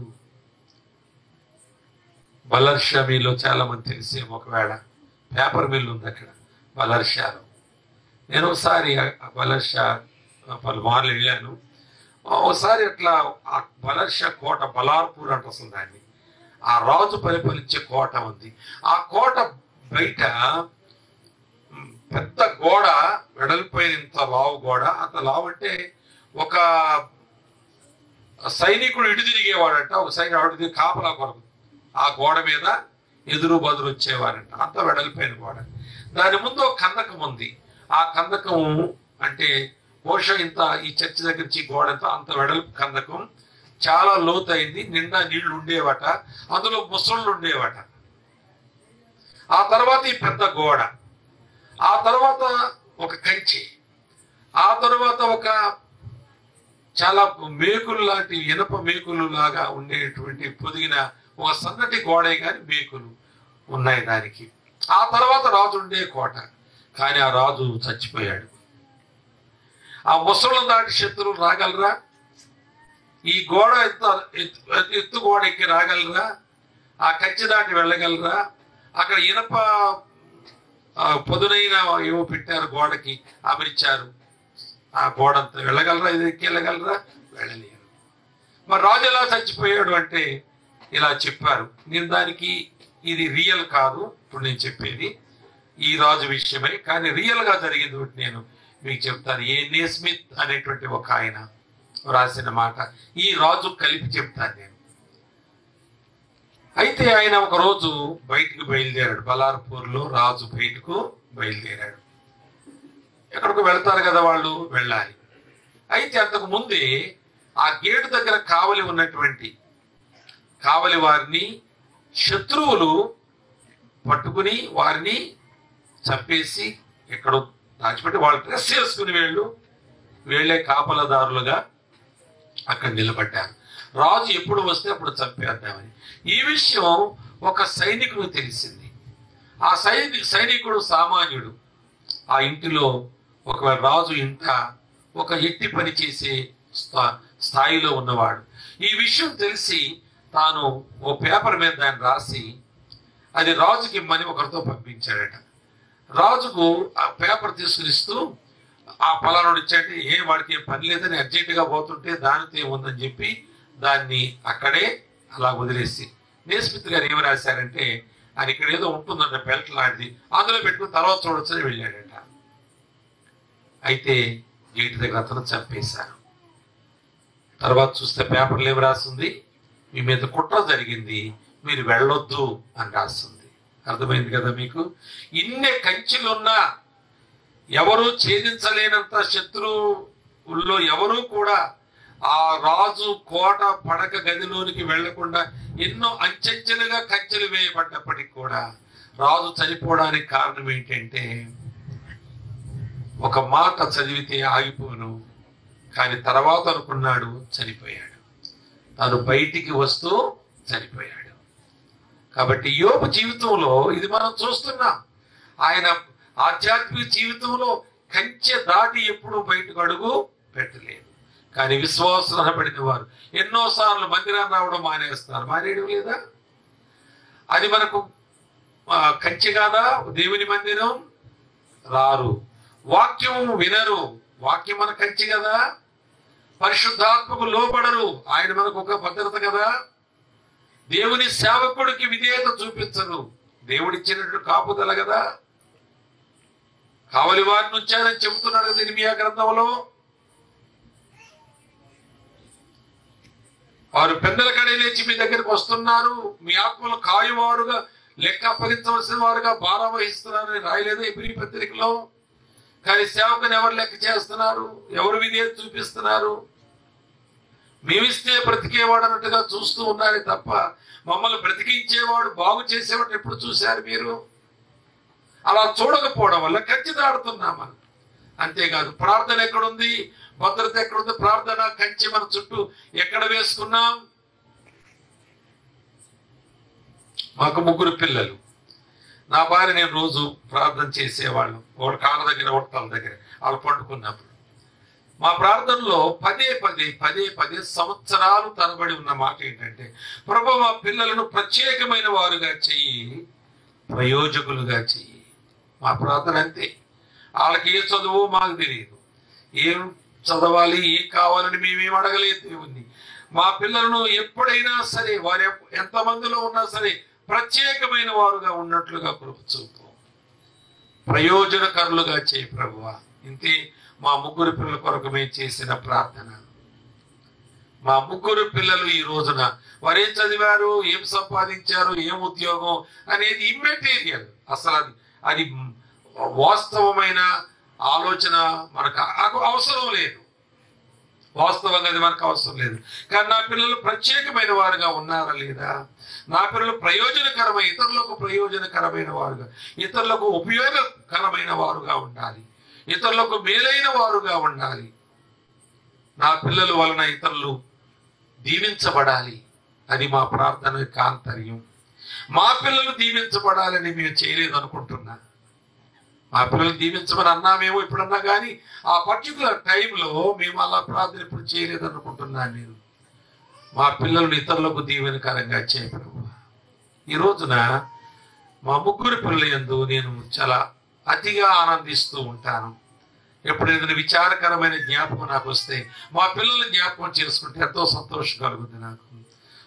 బలర్షా మీలో చాలా మంది తెలిసేమో ఒకవేళ పేపర్ మిల్ ఉంది అక్కడ బలర్షాలో నేను ఒకసారి ఆ బలర్షా పలుమార్లు వెళ్ళాను ఒకసారి అట్లా ఆ బలర్షా కోట బలార్పూర్ అంట అసలు దాన్ని ఆ రాజు పరిపాలించే కోట ఉంది ఆ కోట బయట మ్, పెద్ద గోడ వెడల్పోయిన ఇంత లావు గోడ అంత లావు అంటే ఒక సైనికుడు ఇటు తిరిగేవాడంట ఒక సైనికుడు అటు తిరిగి కాపలా కొరకు ఆ గోడ మీద ఎదురు బదురు వచ్చేవారంట అంత వెడల్పోయిన గోడ దాని ముందు ఒక కందకం ఉంది ఆ కందకం అంటే బహుశా ఇంత ఈ చర్చి దగ్గర నుంచి ఈ గోడ ఎంత అంత వెడల్పు కందకం చాలా లోతైంది నిండా నీళ్లు ఉండేవట అందులో ముసళ్ళు ఉండేవట ఆ తర్వాత ఈ పెద్ద గోడ ఆ తర్వాత ఒక కంచి ఆ తర్వాత ఒక చాలా మేకులు లాంటి ఇనప మేకులు లాగా ఉండేటువంటి పొదిగిన ఒక సన్నటి గోడే కాని మేకులు ఉన్నాయి దానికి ఆ తర్వాత రాజు ఉండే కోట కానీ ఆ రాజు చచ్చిపోయాడు ఆ ముసళ్ళు దాటి శత్రువులు రాగలరా ఈ గోడ ఎంత ఎత్తు ఎత్తు గోడ ఎక్కి రాగలరా ఆ కంచె దాటి వెళ్ళగలరా అక్కడ ఇనప ఆ, పదునైన ఏవో పెట్టారు గోడకి అమర్చారు ఆ గోడ అంతా వెళ్ళగలరా ఇది ఎక్కి వెళ్ళగలరా వెళ్ళలేరు మరి రాజు ఎలా చచ్చిపోయాడు అంటే ఇలా చెప్పారు నేను దానికి ఇది రియల్ కాదు ఇప్పుడు నేను చెప్పేది ఈ రాజు విషయమే కానీ రియల్ గా జరిగింది ఒకటి నేను మీకు చెప్తాను ఏ నేస్మిత్ అనేటువంటి ఒక ఆయన రాసిన మాట ఈ రాజు కలిపి చెప్తాను నేను అయితే ఆయన ఒక రోజు బయటికి బయలుదేరాడు బలార్పూర్లో రాజు బయటకు బయలుదేరాడు ఎక్కడికి వెళ్తారు కదా వాళ్ళు వెళ్ళాలి అయితే అంతకు ముందే ఆ గేటు దగ్గర కావలి ఉన్నటువంటి కావలి వారిని శత్రువులు పట్టుకుని వారిని చంపేసి ఎక్కడో దాచిపెట్టి వాళ్ళు డ్రెస్ చేసుకుని వెళ్ళు వీళ్ళే కాపలదారులుగా అక్కడ నిలబడ్డారు రాజు ఎప్పుడు వస్తే అప్పుడు చంపేద్దామని ఈ విషయం ఒక సైనికుడు తెలిసింది ఆ సైని సైనికుడు సామాన్యుడు ఆ ఇంటిలో ఒకవేళ రాజు ఇంట ఒక ఎట్టి పని చేసే స్థా- స్థాయిలో ఉన్నవాడు ఈ విషయం తెలిసి తాను ఓ పేపర్ మీద దాన్ని రాసి అది రాజుకి ఇమ్మని ఒకరితో పంపించాడట రాజుకు ఆ పేపర్ తీసుకునిస్తూ ఆ పలానాడు ఇచ్చాడు ఏ వాడికి ఏం పని లేదని అర్జెంటుగా పోతుంటే దానితో ఏముందని చెప్పి దాన్ని అక్కడే అలా వదిలేసి నేస్మిత్ గారు ఏమి రాశారంటే ఆయన ఇక్కడ ఏదో ఉంటుందంట బెల్ట్ లాంటిది అందులో పెట్టుకుని తర్వాత చూడొచ్చని వెళ్ళాడట అయితే గేటు దగ్గర అతను చంపేశారు తర్వాత చూస్తే పేపర్లు ఏమి రాస్తుంది మీ మీద కుట్ర జరిగింది మీరు వెళ్ళొద్దు అని రాస్తుంది అర్థమైంది కదా మీకు ఇన్ని కంచెలున్నా ఎవరు ఛేదించలేనంత శత్రువుల్లో ఎవరు కూడా ఆ రాజు కోట పడక గదిలోనికి వెళ్లకుండా ఎన్నో అంచెంచెలుగా కంచెలు వేయబడ్డప్పటికి కూడా రాజు చనిపోవడానికి కారణం ఏంటంటే ఒక మాట చదివితే ఆగిపోను కానీ తర్వాత అనుకున్నాడు చనిపోయాడు తాను బయటికి వస్తూ చనిపోయాడు కాబట్టి యోపు జీవితంలో ఇది మనం చూస్తున్నాం ఆయన ఆధ్యాత్మిక జీవితంలో కంచె దాటి ఎప్పుడు బయటకు అడుగు పెట్టలేదు కానీ విశ్వాసం అనబడిన వారు ఎన్నోసార్లు మందిరాన్ని రావడం మానేస్తున్నారు మానేయడం లేదా అది మనకు ఆ, కంచె కాదా దేవుని మందిరం రారు వాక్యం వినరు వాక్యం మన కంచి కదా పరిశుద్ధాత్మకు లోపడరు ఆయన మనకు ఒక భద్రత కదా దేవుని సేవకుడికి విధేయత చూపించరు దేవుడిచ్చినట్టు కాపుదల కదా కావలి వారిని ఉంచారని చెబుతున్నాడు కదా ఇర్మియా గ్రంథంలో వారు పెద్దల కడే లేచి మీ దగ్గరికి వస్తున్నారు మీ ఆత్మలు కాయువారుగా లెక్క అప్పగించవలసిన వారుగా భారం వహిస్తున్నారని రాయలేదు ఎబ్రి పత్రికలో కానీ సేవకుని ఎవరు లెక్క చేస్తున్నారు ఎవరు విధేయత చూపిస్తున్నారు మేమిస్తే బ్రతికేవాడు అన్నట్టుగా చూస్తూ ఉన్నారే తప్ప మమ్మల్ని బ్రతికించేవాడు బాగు చేసేవాడు ఎప్పుడు చూశారు మీరు అలా చూడకపోవడం వల్ల ఖచ్చితాడుతున్నాం మనం అంతేకాదు ప్రార్థన ఎక్కడుంది భద్రత ఎక్కడుంది ప్రార్థన కంచె మన చుట్టూ ఎక్కడ వేసుకున్నాం మాకు ముగ్గురు పిల్లలు నా భార్య నేను రోజు ప్రార్థన చేసేవాళ్ళం ఒకటి కాళ్ళ దగ్గర ఒకటి తల దగ్గర వాళ్ళు పండుకున్నప్పుడు మా ప్రార్థనలో పదే పదే పదే పదే సంవత్సరాలు తరబడి ఉన్న మాట ఏంటంటే ప్రభు మా పిల్లలను ప్రత్యేకమైన వారుగా చెయ్యి ప్రయోజకులుగా చెయ్యి మా ప్రార్థన అంతే వాళ్ళకి ఏ చదువు మాకు తెలియదు ఏం చదవాలి ఏం కావాలని మేమేం అడగలేదు దేవుణ్ణి మా పిల్లలను ఎప్పుడైనా సరే వారు ఎప్- ఎంతమందిలో ఉన్నా సరే ప్రత్యేకమైన వారుగా ఉన్నట్లుగా కృప చూపు ప్రయోజనకరులుగా చేయి ప్రభువా ఇంతే మా ముగ్గురు పిల్లల కొరకు మేము చేసిన ప్రార్థన మా ముగ్గురు పిల్లలు ఈ రోజున వారు ఏం చదివారు ఏం సంపాదించారు ఏం ఉద్యోగం అనేది ఇమ్మెటీరియల్ అసలు అది అది వాస్తవమైన ఆలోచన మనకు అ- అవసరం లేదు వాస్తవంగా అది మనకు అవసరం లేదు కానీ నా పిల్లలు ప్రత్యేకమైన వారుగా ఉన్నారా లేదా నా పిల్లలు ప్రయోజనకరమైన ఇతరులకు ప్రయోజనకరమైన వారుగా ఇతరులకు ఉపయోగకరమైన వారుగా ఉండాలి ఇతరులకు మేలైన వారుగా ఉండాలి నా పిల్లల వలన ఇతరులు దీవించబడాలి అది మా ప్రార్థన యొక్క ఆంతర్యం మా పిల్లలు దీవించబడాలని మేము చేయలేదు అనుకుంటున్నా మా పిల్లలు దీవించమని అన్నామేమో ఇప్పుడన్నా కానీ ఆ పర్టికులర్ టైంలో మేము అలా ప్రార్థన ఇప్పుడు చేయలేదు అనుకుంటున్నాను నేను మా పిల్లలను ఇతరులకు దీవెనకరంగా చేయ ప్రభు ఈ రోజున మా ముగ్గురు పిల్లల యందు నేను చాలా అతిగా ఆనందిస్తూ ఉంటాను ఎప్పుడు ఏదైనా విచారకరమైన జ్ఞాపకం నాకు వస్తే మా పిల్లల జ్ఞాపకం చేసుకుంటే ఎంతో సంతోషం కలుగుతుంది నాకు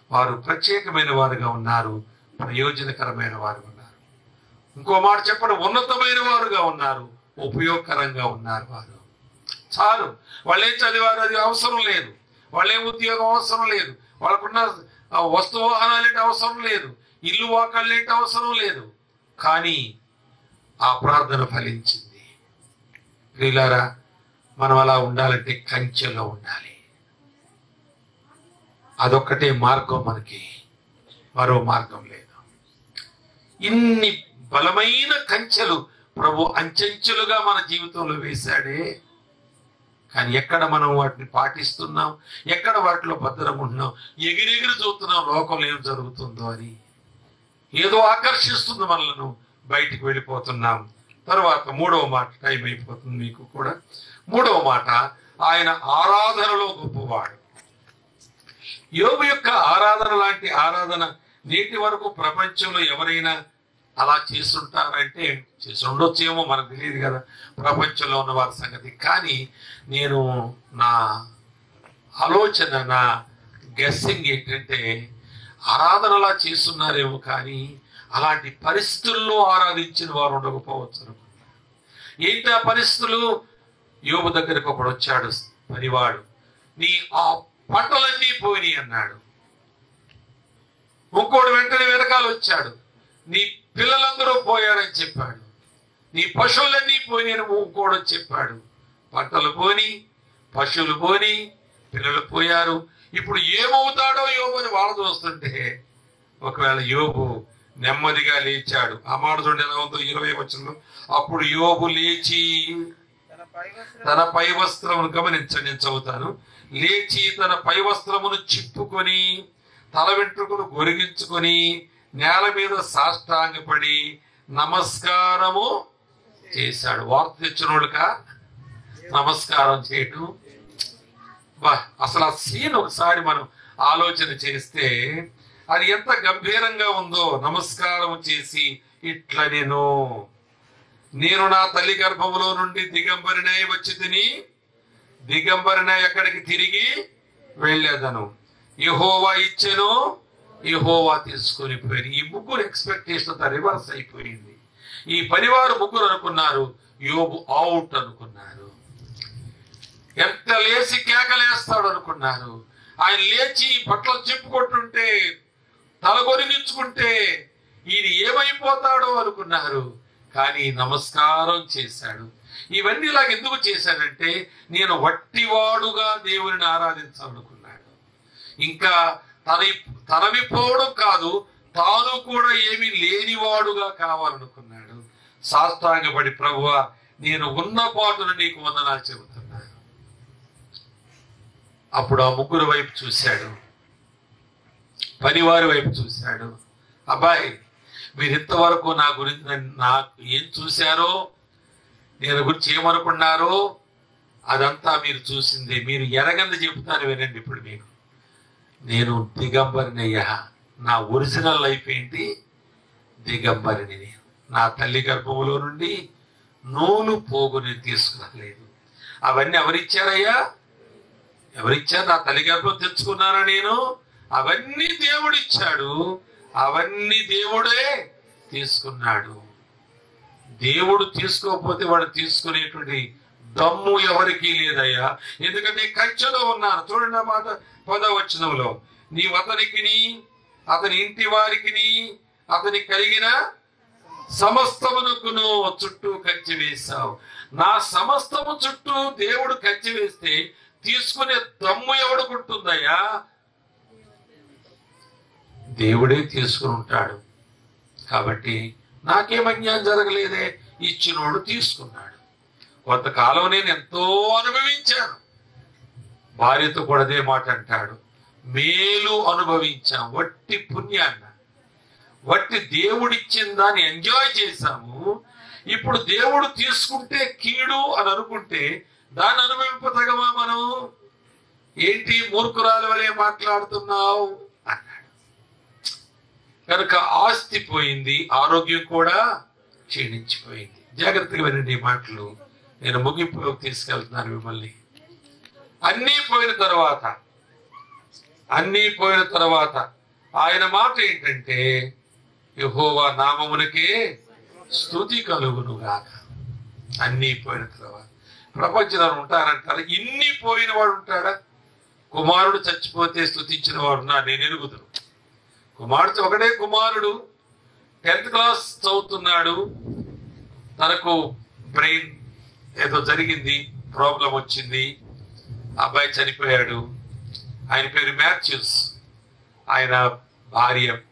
వారు ప్రత్యేకమైన వారుగా ఉన్నారు ప్రయోజనకరమైన వారు ఉన్నారు ఇంకో మాట చెప్పడం ఉన్నతమైన వారుగా ఉన్నారు ఉపయోగకరంగా ఉన్నారు వారు చాలు వాళ్ళేం చదివారు అది అవసరం లేదు వాళ్ళేం ఉద్యోగం అవసరం లేదు వాళ్ళకున్న ఆ, వస్తు వాహనాలేంటి అవసరం లేదు ఇల్లు వాకళ్ళేంటి అవసరం లేదు కానీ ఆ ప్రార్థన ఫలించింది ప్రియులారా మనం అలా ఉండాలంటే కంచెలో ఉండాలి అదొక్కటే మార్గం మనకి మరో మార్గం లేదు ఇన్ని బలమైన కంచెలు ప్రభు అంచెంచెలుగా మన జీవితంలో వేశాడే కానీ ఎక్కడ మనం వాటిని పాటిస్తున్నాం ఎక్కడ వాటిలో భద్రంగా ఉంటున్నాం ఎగిరెగిరి చూస్తున్నాం లోకంలో ఏం జరుగుతుందో అని ఏదో ఆకర్షిస్తుంది మనలను బయటికి వెళ్ళిపోతున్నాం తర్వాత మూడవ మాట టైం అయిపోతుంది మీకు కూడా మూడవ మాట ఆయన ఆరాధనలో గొప్పవాడు యోగు యొక్క ఆరాధన లాంటి ఆరాధన నేటి వరకు ప్రపంచంలో ఎవరైనా అలా చేస్తుంటారంటే చేసి ఉండొచ్చేమో మనకు తెలియదు కదా ప్రపంచంలో ఉన్న వారి సంగతి కానీ నేను నా ఆలోచన నా గెస్సింగ్ ఏంటంటే ఆరాధనలా చేస్తున్నారేమో కానీ అలాంటి పరిస్థితుల్లో ఆరాధించిన వారు ఉండకపోవచ్చు అనుకుంటా. ఏంటి ఆ పరిస్థితులు యోగు దగ్గరకు ఒకడు వచ్చాడు పనివాడు నీ ఆ పంటలన్నీ పోయినాయి అన్నాడు ఇంకోడు వెంటనే వెనకాల వచ్చాడు నీ పిల్లలందరూ పోయారని చెప్పాడు నీ పశువులన్నీ పోయినాయని ఇంకోడు వచ్చి చెప్పాడు పంటలు పోని పశువులు పోని పిల్లలు పోయారు ఇప్పుడు ఏమవుతాడో యోబు అని వాళ్ళ చూస్తుంటే ఒకవేళ యోబు నెమ్మదిగా లేచాడు ఆ మాట చూడండి ఎలా ఉందో ఇరవై వచ్చిన అప్పుడు యోబు లేచి తన పై వస్త్రం తన పై వస్త్రమును గమనించండి నేను చదువుతాను లేచి తన పై వస్త్రమును చిప్పుకొని తల వెంట్రుకలు గొరిగించుకొని నేల మీద సాష్టాంగపడి నమస్కారము చేశాడు వార్త తెచ్చినోడుక నమస్కారం చేయటం బా అసలు ఆ సీన్ ఒకసారి మనం ఆలోచన చేస్తే అది ఎంత గంభీరంగా ఉందో నమస్కారం చేసి ఇట్లా నేను నేను నా తల్లి గర్భములో నుండి దిగంబరినై వచ్చి తిని దిగంబరినై ఎక్కడికి తిరిగి వెళ్ళేదను యహోవా ఇచ్చెను యహోవా తీసుకొని పోయి ఈ ముగ్గురు ఎక్స్పెక్టేషన్ అంతా రివర్స్ అయిపోయింది ఈ పరివారు ముగ్గురు అనుకున్నారు యోబు అవుట్ అనుకున్నారు ఎంత లేచి కేకలేస్తాడు అనుకున్నారు ఆయన లేచి బట్టలు చెప్పుకుంటుంటే తలగొరిగించుకుంటే ఈయన ఏమైపోతాడో అనుకున్నారు కానీ నమస్కారం చేశాడు ఇవన్నీ ఇలాగ ఎందుకు చేశాడంటే నేను వట్టివాడుగా దేవుని ఆరాధించాలనుకున్నాడు ఇంకా తన తనవి పోవడం కాదు తాను కూడా ఏమీ లేనివాడుగా కావాలనుకున్నాడు సాష్టాంగపడి ప్రభువ నేను ఉన్న పాటును నీకు వందనాలు చెబుతున్నాను అప్పుడు ఆ ముగ్గురు వైపు చూశాడు పనివారి వైపు చూశాడు అబ్బాయి మీరు ఇంతవరకు నా గురించి నన్ను- నాకు ఏం చూశారో నేను గురించి ఏమనుకున్నారో అదంతా మీరు చూసింది మీరు ఎరగంది చెబుతాను వినండి ఇప్పుడు మీకు నేను దిగంబరినయ్యా నా ఒరిజినల్ లైఫ్ ఏంటి దిగంబరిని నేను నా తల్లి గర్భములో నుండి నూలు పోగుని తీసుకురాలేదు అవన్నీ ఎవరిచ్చారయ్యా ఎవరిచ్చారు నా తల్లి గర్భం తెచ్చుకున్నానా నేను అవన్నీ దేవుడిచ్చాడు అవన్నీ దేవుడే తీసుకున్నాడు దేవుడు తీసుకోకపోతే వాడు తీసుకునేటువంటి దమ్ము ఎవరికీ లేదయ్యా ఎందుకంటే కంచెలో ఉన్నాను చూడండి ఆ మాట పదవచనంలో నీ అతనికిని అతని ఇంటి వారికిని అతని కలిగిన సమస్తమునకును చుట్టూ కంచె వేశావు నా సమస్తము చుట్టూ దేవుడు కంచె వేస్తే తీసుకునే దమ్ము ఎవడుకుంటుందయ్యా దేవుడే తీసుకుని ఉంటాడు కాబట్టి నాకేం అన్యాయం జరగలేదే ఇచ్చినోడు తీసుకున్నాడు కొంతకాలం నేను ఎంతో అనుభవించాను భార్యతో కూడా అదే మాట అంటాడు మేలు అనుభవించాం వట్టి పుణ్యాన్న వట్టి దేవుడిచ్చిన దాన్ని ఎంజాయ్ చేశాము ఇప్పుడు దేవుడు తీసుకుంటే కీడు అని అనుకుంటే దాన్ని అనుభవింపదగమా మనం ఏంటి మూర్ఖురాలు వలె మాట్లాడుతున్నావు అన్నాడు కనుక ఆస్తి పోయింది ఆరోగ్యం కూడా క్షీణించిపోయింది జాగ్రత్తగా వినండి ఈ మాటలు నేను ముగింపులోకి తీసుకెళ్తున్నాను మిమ్మల్ని అన్నీ పోయిన తర్వాత అన్నీ పోయిన తర్వాత ఆయన మాట ఏంటంటే యహోవా నామమునకే స్థుతి కలుగును గాక అన్నీ పోయిన తర్వాత ప్రపంచంలో ఉంటారంటారా ఇన్ని పోయిన వాడు ఉంటాడా కుమారుడు చచ్చిపోతే స్థుతించిన వాడు నా నేను ఎరుగుదును కుమారుడు ఒకడే కుమారుడు టెన్త్ క్లాస్ చదువుతున్నాడు తనకు బ్రెయిన్ ఏదో జరిగింది ప్రాబ్లం వచ్చింది అబ్బాయి చనిపోయాడు ఆయన పేరు మ్యాథ్యూస్ ఆయన భార్య